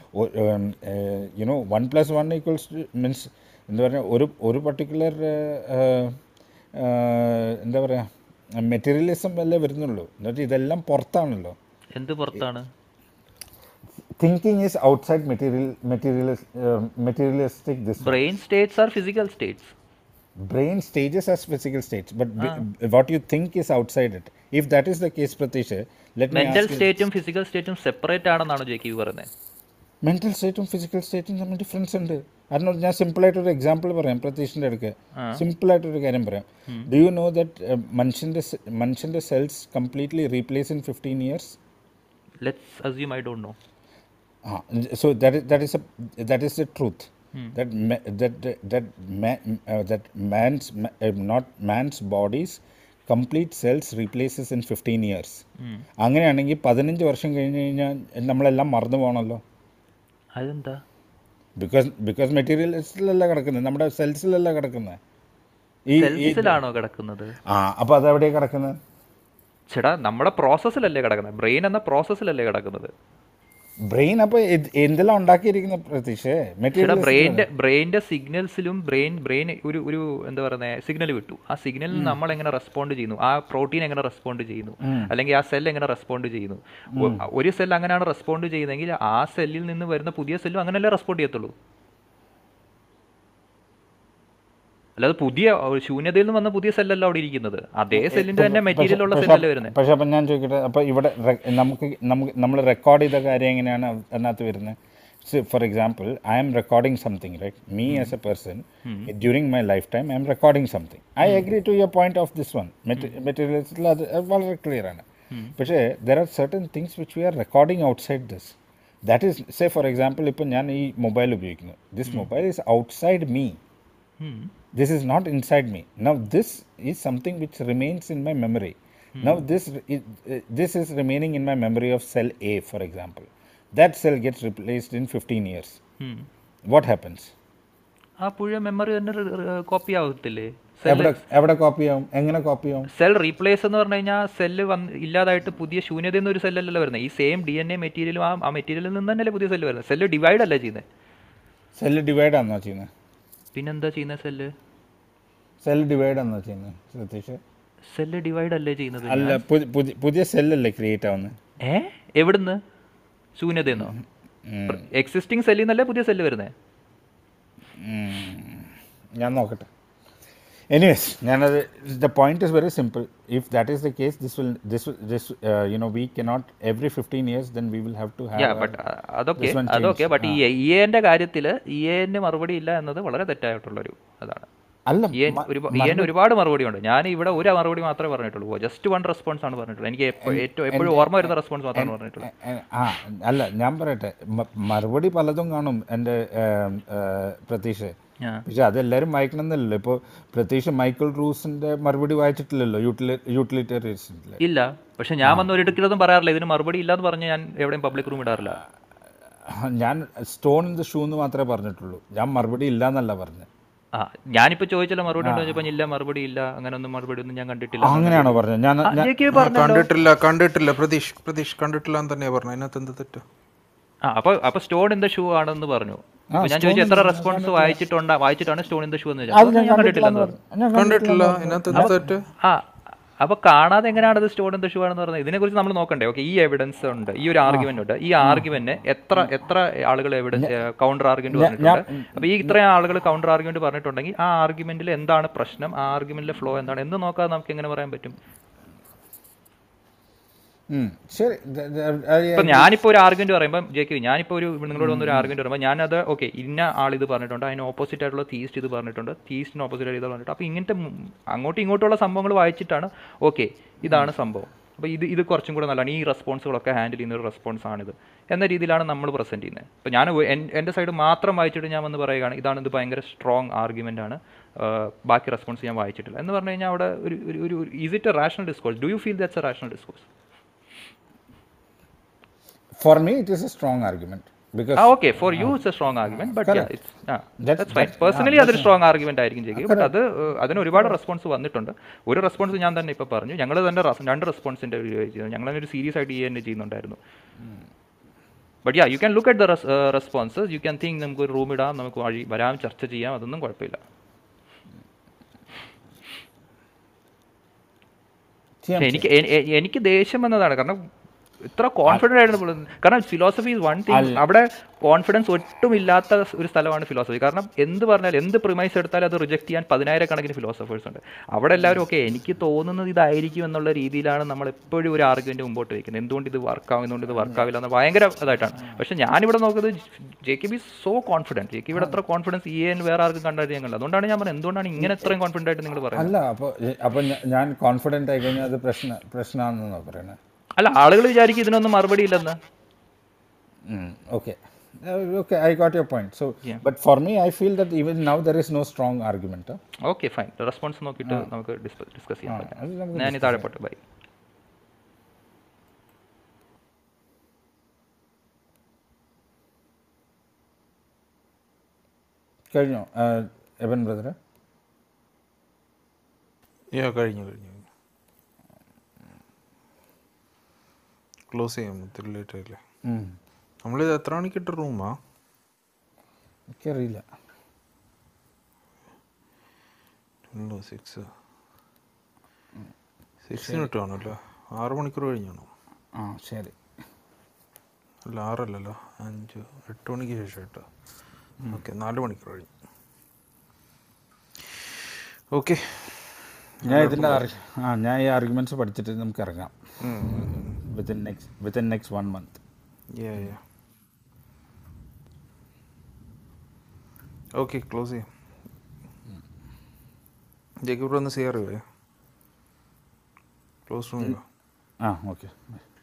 [SPEAKER 2] you know one plus one equals means എന്താ പറയുക ഒരു ഒരു പർട്ടിക്കുലർ എന്താ പറയുക മെറ്റീരിയലിസം അല്ലേ വരുന്നുള്ളൂ എന്നുവെച്ചാൽ ഇതെല്ലാം പുറത്താണല്ലോ
[SPEAKER 4] എന്ത് പുറത്താണ്
[SPEAKER 2] thinking is outside material materialist materialistic this
[SPEAKER 4] brain states are physical states
[SPEAKER 2] brain stages as physical states, but b- what you think is outside it. If that is the case, Pratisha, let me
[SPEAKER 4] mental
[SPEAKER 2] ask you.
[SPEAKER 4] സ്റ്റേറ്റും physical സ്റ്റേറ്റും separate ആണെന്നാണ് J K V പറയുന്നത്
[SPEAKER 2] mental സ്റ്റേറ്റും physical സ്റ്റേറ്റും തമ്മിൽ difference ഉണ്ട് കാരണം ഞാൻ സിമ്പിളായിട്ടൊരു എക്സാമ്പിൾ പറയാം പ്രതീഷിൻ്റെ അടുക്ക് സിമ്പിളായിട്ടൊരു കാര്യം പറയാം ഡു യു നോ ദറ്റ് മനുഷ്യൻ്റെ മനുഷ്യൻ്റെ cells completely replace in fifteen years
[SPEAKER 4] let's assume I don't know
[SPEAKER 2] Ah, so that is that is a that is the truth. That ma- that that that, ma- uh, that man's ma- uh, not man's bodies complete cells replaces in 15 years. അങ്ങനെയാണെങ്കിൽ പതിനഞ്ച് വർഷം കഴിഞ്ഞ് കഴിഞ്ഞാൽ നമ്മളെല്ലാം മറന്നു പോകണമല്ലോ
[SPEAKER 4] അതെന്താ
[SPEAKER 2] because because മെറ്റീരിയൽസിലല്ല കിടക്കുന്നത് നമ്മുടെ സെൽസിലല്ല കിടക്കുന്നത് ഈ ഈ-
[SPEAKER 4] സെൽസിലാണോ കിടക്കുന്നത്
[SPEAKER 2] ആ അപ്പോൾ അതെവിടെയാണ് കിടക്കുന്നത്
[SPEAKER 4] ചേട്ടാ നമ്മുടെ പ്രോസസ്സിലല്ലേ കിടക്കുന്നത് ബ്രെയിൻ എന്ന പ്രോസസ്സിലല്ലേ കിടക്കുന്നത്
[SPEAKER 2] ബ്രെയിൻ അപ്പോൾ എന്തെല്ലാം ഉണ്ടാക്കിയിരിക്കുന്ന പ്രതീക്ഷ
[SPEAKER 4] ചേട്ടാ
[SPEAKER 2] മെറ്റീരിയൽ
[SPEAKER 4] ബ്രെയിൻ്റെ ബ്രെയിൻ്റെ സിഗ്നൽസിലും ബ്രെയിൻ ബ്രെയിൻ ഒരു ഒരു എന്താ പറയുന്നത് സിഗ്നൽ വിട്ടു ആ സിഗ്നലിൽ നമ്മൾ എങ്ങനെ റെസ്പോണ്ട് ചെയ്യുന്നു ആ പ്രോട്ടീൻ എങ്ങനെ റെസ്പോണ്ട് ചെയ്യുന്നു അല്ലെങ്കിൽ ആ സെൽ എങ്ങനെ റെസ്പോണ്ട് ചെയ്യുന്നു ഒ- ഒരു സെൽ അങ്ങനെയാണ് റെസ്പോണ്ട് ചെയ്യുന്നതെങ്കിൽ ആ സെല്ലിൽ നിന്ന് വരുന്ന പുതിയ സെല്ലും അങ്ങനെയല്ലേ റെസ്പോണ്ട് ചെയ്യത്തുള്ളൂ അല്ലാതെ പുതിയ ഒരു ശൂന്യതയിൽ നിന്ന് വന്ന പുതിയ സെല്ലല്ല അവിടെ ഇരിക്കുന്നത് അതേ സെല്ലിന്റെ തന്നെ മെറ്റീരിയൽ ഉള്ള സെല്ലല്ലേ വരുന്നത്
[SPEAKER 2] പക്ഷെ അപ്പം ഞാൻ ചോദിക്കട്ടെ അപ്പോൾ ഇവിടെ re- നമുക്ക് നമുക്ക് നമ്മൾ റെക്കോർഡ് ചെയ്ത കാര്യം എങ്ങനെയാണ് അതിനകത്ത് വരുന്നത് for example I am recording something right me as a person during my lifetime I'm recording something I agree to your point of this one മെറ്റീരിയൽസിൽ അത് വളരെ ക്ലിയർ ആണ് പക്ഷേ there are certain things which we are recording outside this that is say for example ഇപ്പം ഞാൻ ഈ mobile ഉപയോഗിക്കുന്നു this mobile is outside me this is not inside me now this is something which remains in my memory now this is, uh, this is remaining in my memory of cell a for example that cell gets replaced in 15 years what happens
[SPEAKER 4] ആ പുഴ memory തന്നെ copy ആവത്തില്ലേ
[SPEAKER 2] എവിടെ എവിടെ copy ആവും എങ്ങനെ copy ആവും
[SPEAKER 4] cell replace എന്ന് പറഞ്ഞു കഴിഞ്ഞാൽ സെല്ല് വന്ന് ഇല്ലാതായിട്ട് പുതിയ ശൂന്യത എന്നൊരു സെല്ലല്ലോ വരുന്നത് ഈ സെയിം ഡി എൻ എ മെറ്റീരിയലും ആ ആ മെറ്റീരിയലിൽ നിന്ന് തന്നെയല്ലേ പുതിയ സെല്ല് വരുന്നത് സെല്ല് ഡിവൈഡ് അല്ലേ ചെയ്യുന്നത്
[SPEAKER 2] സെല്ല് ഡിവൈഡ് ആണോ ചെയ്യുന്നത്
[SPEAKER 4] പിന്നെന്താ ചെയ്യുന്ന സെല്ല്
[SPEAKER 2] സെല്ല് ഡിവൈഡ് ആണോ ചെയ്യുന്നത് ശ്രദ്ധിച്ച്
[SPEAKER 4] സെല്ല് ഡിവൈഡ് അല്ലേ ചെയ്യുന്നത്
[SPEAKER 2] അല്ല പുതി- പുതി- പുതിയ സെല്ലല്ലേ ക്രിയേറ്റ് ആവുന്നത്
[SPEAKER 4] ഏ എവിടുന്ന് ശൂന്യതയെന്നോ എക്സിസ്റ്റിംഗ് സെല്ലിൽ നിന്നല്ലേ പുതിയ സെല്ല് വരുന്നത്
[SPEAKER 2] ഞാൻ നോക്കട്ടെ എനിവേസ് ഞാനത് the point is very simple if that is the case this will this this you know we cannot every fifteen years then we will have to
[SPEAKER 4] ya
[SPEAKER 2] have
[SPEAKER 4] but അതൊക്കെ
[SPEAKER 2] this one
[SPEAKER 4] അതൊക്കെ
[SPEAKER 2] changed.
[SPEAKER 4] But ഈ ഇ എന്റെ കാര്യത്തിൽ E എന് മറുപടി ഇല്ല എന്നത് വളരെ തെറ്റായിട്ടുള്ളൊരു അതാണ്
[SPEAKER 2] അല്ല
[SPEAKER 4] ഇ എൻ ഒരുപാട് ഇ എൻ ഒരുപാട് മറുപടി ഉണ്ട് ഞാൻ ഇവിടെ ഒരു മറുപടി മാത്രമേ പറഞ്ഞിട്ടുള്ളൂ ജസ്റ്റ് വൺ റെസ്പോൺസ് ആണ് പറഞ്ഞിട്ടുള്ളത് എനിക്ക് എപ്പോ- ഏറ്റവും എപ്പോഴും ഓർമ്മ വരുന്ന റെസ്പോൺസ് മാത്രമാണ് പറഞ്ഞിട്ടുള്ളത്
[SPEAKER 2] എ- എ- ആ അല്ല ഞാൻ പറയട്ടെ മ- മറുപടി പലതും കാണും എൻ്റെ ഏം, ഏ, പ്രതീക്ഷ
[SPEAKER 4] ആ.
[SPEAKER 2] പക്ഷെ അതെല്ലാവരും വായിക്കണമെന്നില്ലല്ലോ ഇപ്പോൾ പ്രതീക്ഷ മൈക്കിൾ റൂസിൻ്റെ മറുപടി വായിച്ചിട്ടില്ലല്ലോ യൂട്ടിലി യൂട്ടിലിറ്റേറിയൻസിൻ്റെ
[SPEAKER 4] ഇല്ല പക്ഷെ ഞാൻ വന്ന് ഒരിടക്കിലതും പറയാറില്ല ഇതിന് മറുപടി ഇല്ലാന്ന് പറഞ്ഞ് ഞാൻ എവിടെയും പബ്ലിക് റൂം ഇടാറില്ല
[SPEAKER 2] ഞാൻ സ്റ്റോൺ ഇൻ ദ ഷൂ എന്ന് മാത്രമേ പറഞ്ഞിട്ടുള്ളൂ ഞാൻ മറുപടി ഇല്ല എന്നല്ല പറഞ്ഞത്
[SPEAKER 4] ആ ഞാനിപ്പോ ചോദിച്ചല്ലോ മറുപടി ഉണ്ടോ ചോദിച്ചപ്പോൾ ഇല്ല മറുപടി ഇല്ല അങ്ങനെ ഒന്നും മറുപടി ഒന്നും ഞാൻ കണ്ടിട്ടില്ല
[SPEAKER 2] അങ്ങനെയാണോ പറഞ്ഞത് ഞാൻ
[SPEAKER 4] ആ,
[SPEAKER 2] ഞാൻ-
[SPEAKER 4] ജെ.കെ. പറഞ്ഞല്ലോ.
[SPEAKER 1] കണ്ടിട്ടില്ല കണ്ടിട്ടില്ല പ്രതീഷ് പ്രതീഷ് കണ്ടിട്ടില്ല എന്ന് തന്നെയാ പറഞ്ഞു അതിനകത്ത് എന്ത് തെറ്റ്
[SPEAKER 4] ആ അപ്പൊ അപ്പൊ സ്റ്റോൺ ഇൻ ദ ഷൂ ആണെന്ന് പറഞ്ഞു അപ്പൊ ഞാൻ ചോദിച്ചു എത്ര റെസ്പോൺസ് വായിച്ചിട്ടുണ്ടാ വായിച്ചിട്ടാണ് സ്റ്റോൺ ഇൻ ദ ഷൂ എന്ന് ചോദിച്ചത്
[SPEAKER 2] അത്
[SPEAKER 4] അപ്പോൾ
[SPEAKER 2] ഞാൻ
[SPEAKER 4] ഞാൻ
[SPEAKER 2] കണ്ടിട്ടില്ല
[SPEAKER 4] കണ്ടിട്ടില്ലെന്ന്
[SPEAKER 2] എന്ന്
[SPEAKER 4] പറഞ്ഞു
[SPEAKER 2] പറഞ്ഞു. ഞാൻ
[SPEAKER 1] കണ്ടിട്ടില്ല അതിനകത്ത് എന്ത് തെറ്റ്
[SPEAKER 4] ആ അപ്പൊ കാണാതെ എങ്ങനെയാണ് അത് സ്റ്റോൺ ഇൻ ദ ഷൂ ആണെന്ന് പറഞ്ഞത് ഇതിനെക്കുറിച്ച് നമ്മൾ നോക്കണ്ടേ ഓക്കെ ഈ എവിഡൻസ് ഉണ്ട് ഈ ഒരു ആർഗ്യുമെന്റ് ഉണ്ട് ഈ ആർഗ്യുമെന്റ് എത്ര എത്ര ആളുകൾ എവിഡൻസ് കൗണ്ടർ ആർഗ്യുമെന്റ് പറഞ്ഞിട്ടുണ്ട് അപ്പൊ ഈ ഇത്രയും ആളുകൾ കൗണ്ടർ ആർഗ്യുമെന്റ് പറഞ്ഞിട്ടുണ്ടെങ്കിൽ ആ ആർഗ്യുമെന്റിൽ എന്താണ് പ്രശ്നം ആ ആർഗ്യുമെന്റിലെ ഫ്ലോ എന്താണ് എന്ന് നോക്കാതെ നമുക്ക് എങ്ങനെ പറയാൻ പറ്റും
[SPEAKER 2] ഉം. ശരി ദ- ദ- അത്
[SPEAKER 4] ഇപ്പൊ ഞാനിപ്പോ ഒരു ആർഗ്യുമെന്റ് പറയുമ്പോൾ ജെ കെ ഞാനിപ്പോ ഒരു നിങ്ങളോട് വന്നൊരു ആർഗ്യുമെന്റ് പറയുമ്പോൾ ഞാനത് ഓക്കെ ഇന്ന ആൾ ഇത് പറഞ്ഞിട്ടുണ്ട് അതിന് ഓപ്പോസിറ്റ് ആയിട്ടുള്ള തീസ്റ്റ് ഇത് പറഞ്ഞിട്ടുണ്ട് തീസ്റ്റിന് ഓപ്പോസിറ്റ് ആയിട്ട് ഇത് പറഞ്ഞിട്ടുണ്ട് അപ്പൊ ഇങ്ങനത്തെ മ് അങ്ങോട്ടും ഇങ്ങോട്ടുള്ള സംഭവങ്ങൾ വായിച്ചിട്ടാണ് ഓക്കെ ഇതാണ് സംഭവം അപ്പോൾ ഇത് ഇത് കുറച്ചും കൂടെ നല്ലതാണ് ഈ റെസ്പോൺസുകളൊക്കെ ഹാൻഡിൽ ചെയ്യുന്ന ഒരു റെസ്പോൺസ് ആണിത് എന്ന രീതിയിലാണ് നമ്മൾ പ്രസന്റ് ചെയ്യുന്നത് ഇപ്പോൾ ഞാൻ ഒ- എൻ- എൻ്റെ സൈഡ് മാത്രം വായിച്ചിട്ട് ഞാൻ വന്ന് പറയുകയാണ് ഇതാണ് ഇത് ഭയങ്കര സ്ട്രോങ് ആർഗ്യുമെൻ്റ് ആണ് ആ, ബാക്കി റെസ്പോൺസ് ഞാൻ വായിച്ചിട്ടില്ല എന്ന് പറഞ്ഞു കഴിഞ്ഞാൽ അവിടെ ഒരു ഒരു ഒരു is it a rational discourse do you feel that's a rational discourse
[SPEAKER 2] For me, it is a strong argument because
[SPEAKER 4] ആ okay for you it's a strong argument but
[SPEAKER 2] Correct.
[SPEAKER 4] It's
[SPEAKER 2] That's-
[SPEAKER 4] that's fine
[SPEAKER 2] that's-
[SPEAKER 4] personally അതൊരു strong argument ആയിരിക്കും ചെയ്യും but അത് ഏഹ്, അതിന് ഒരുപാട് response വന്നിട്ടുണ്ട് ഒരു response ഞാൻ തന്നെ ഇപ്പോൾ പറഞ്ഞു ഞങ്ങൾ തന്നെ റസ്- രണ്ട് റെസ്പോൺസിന്റെ ഞങ്ങൾ തന്നെ ഒരു സീരിയസ് ആയിട്ട് ഈ തന്നെ ചെയ്യുന്നുണ്ടായിരുന്നു but ya you can look at the responses you can think നമുക്ക് ഒരു റൂം ഇടാം നമുക്ക് വഴി വരാം ചർച്ച ചെയ്യാം അതൊന്നും കുഴപ്പമില്ല
[SPEAKER 2] ചെയ്യാം,
[SPEAKER 4] പക്ഷേ എനിക്ക് എ- എ- എനിക്ക് ദേഷ്യം വന്നതാണ് കാരണം ഇത്ര കോൺഫിഡൻ്റ് ആയിരുന്നു പുള്ളി. കാരണം ഫിലോസഫി ഈസ് വൺ തിങ് അവിടെ കോൺഫിഡൻസ് ഒട്ടും ഇല്ലാത്ത ഒരു സ്ഥലമാണ് ഫിലോസഫി കാരണം എന്ത് പറഞ്ഞാൽ എന്ത് പ്രിമൈസ് എടുത്താലും അത് റിജക്ട് ചെയ്യാൻ പതിനായിരക്കണക്കിന് ഫിലോസഫേഴ്സ് ഉണ്ട് അവിടെ എല്ലാവരും ഓക്കെ എനിക്ക് തോന്നുന്നത് ഇതായിരിക്കും എന്നുള്ള രീതിയിലാണ് നമ്മൾ എപ്പോഴും ഒരു ആർഗ്യുമെന്റ് മുമ്പോട്ട് വയ്ക്കുന്നത് എന്തുകൊണ്ട് ഇത് വർക്കാവും എന്തുകൊണ്ട് ഇത് വർക്കാവില്ല എന്ന് ഭയങ്കര ഇതായിട്ടാണ് പക്ഷെ ഞാനിവിടെ നോക്കുന്നത് J K B so confident J K ഇവിടെ അത്ര കോൺഫിഡൻസ് ഈ എന്ന് വേറെ ആർക്കും കണ്ടായിട്ട് ഞങ്ങൾ അതുകൊണ്ടാണ് ഞാൻ പറഞ്ഞത് എന്തുകൊണ്ടാണ് ഇങ്ങനെ ഇത്രയും കോൺഫിഡൻ്റ് ആയിട്ട് നിങ്ങൾ പറയുന്നത്
[SPEAKER 2] അല്ല അപ്പോൾ അപ്പോൾ ഞാൻ കോൺഫിഡൻ്റ് ആയി കഴിഞ്ഞാൽ അത് പ്രശ്ന പ്രശ്നമാണെന്നാണ് പറയുന്നത്
[SPEAKER 4] അല്ല ആളുകൾ വിചാരിക്കും ഇതിനൊന്നും മറുപടി ഇല്ലെന്ന്
[SPEAKER 2] Mm, okay. Uh, okay, I got your point. So,
[SPEAKER 4] Yeah.
[SPEAKER 2] but for me, I feel that even now there is no strong argument. Huh?
[SPEAKER 4] Okay fine response നോക്കിയിട്ട് നമുക്ക് ഡിസ്കസ് ചെയ്യാൻ
[SPEAKER 2] ആ,
[SPEAKER 4] പറ്റാം
[SPEAKER 2] അത് നമുക്ക്
[SPEAKER 4] ഞാൻ താഴെ പോട്ടെ ബൈ
[SPEAKER 2] കഴിഞ്ഞോ എബൻ ബ്രദർ
[SPEAKER 1] യാ കഴിഞ്ഞു കഴിഞ്ഞു ക്ലോസ് ചെയ്യാം ഒത്തിരി ലേറ്റ് ആയില്ലേ നമ്മളിത് എത്ര മണിക്ക് ഇട്ട റൂമാ
[SPEAKER 2] എനിക്കറിയില്ല
[SPEAKER 1] സിക്സ് സിക്സിന് ഇട്ടാണല്ലോ ആറ് മണിക്കൂർ കഴിഞ്ഞാണോ
[SPEAKER 2] ആ ശരി
[SPEAKER 1] അല്ല ആറല്ലല്ലോ അഞ്ച് എട്ട് മണിക്ക് ശേഷം ഇട്ടോ ഓക്കെ നാല് മണിക്കൂർ കഴിഞ്ഞു ഓക്കെ
[SPEAKER 2] ഞാൻ ഇതിൻ്റെ ആ ഞാൻ ഈ ആർഗ്യുമെൻറ്റ്സ് പഠിച്ചിട്ട് നമുക്ക് ഇറങ്ങാം within next within next one month
[SPEAKER 1] ya ya okay close ചെയ്യാം ജേക്കബ് ഒന്ന് സി ആർ ക്ലോസ് റൂം
[SPEAKER 2] ആ ഓക്കെ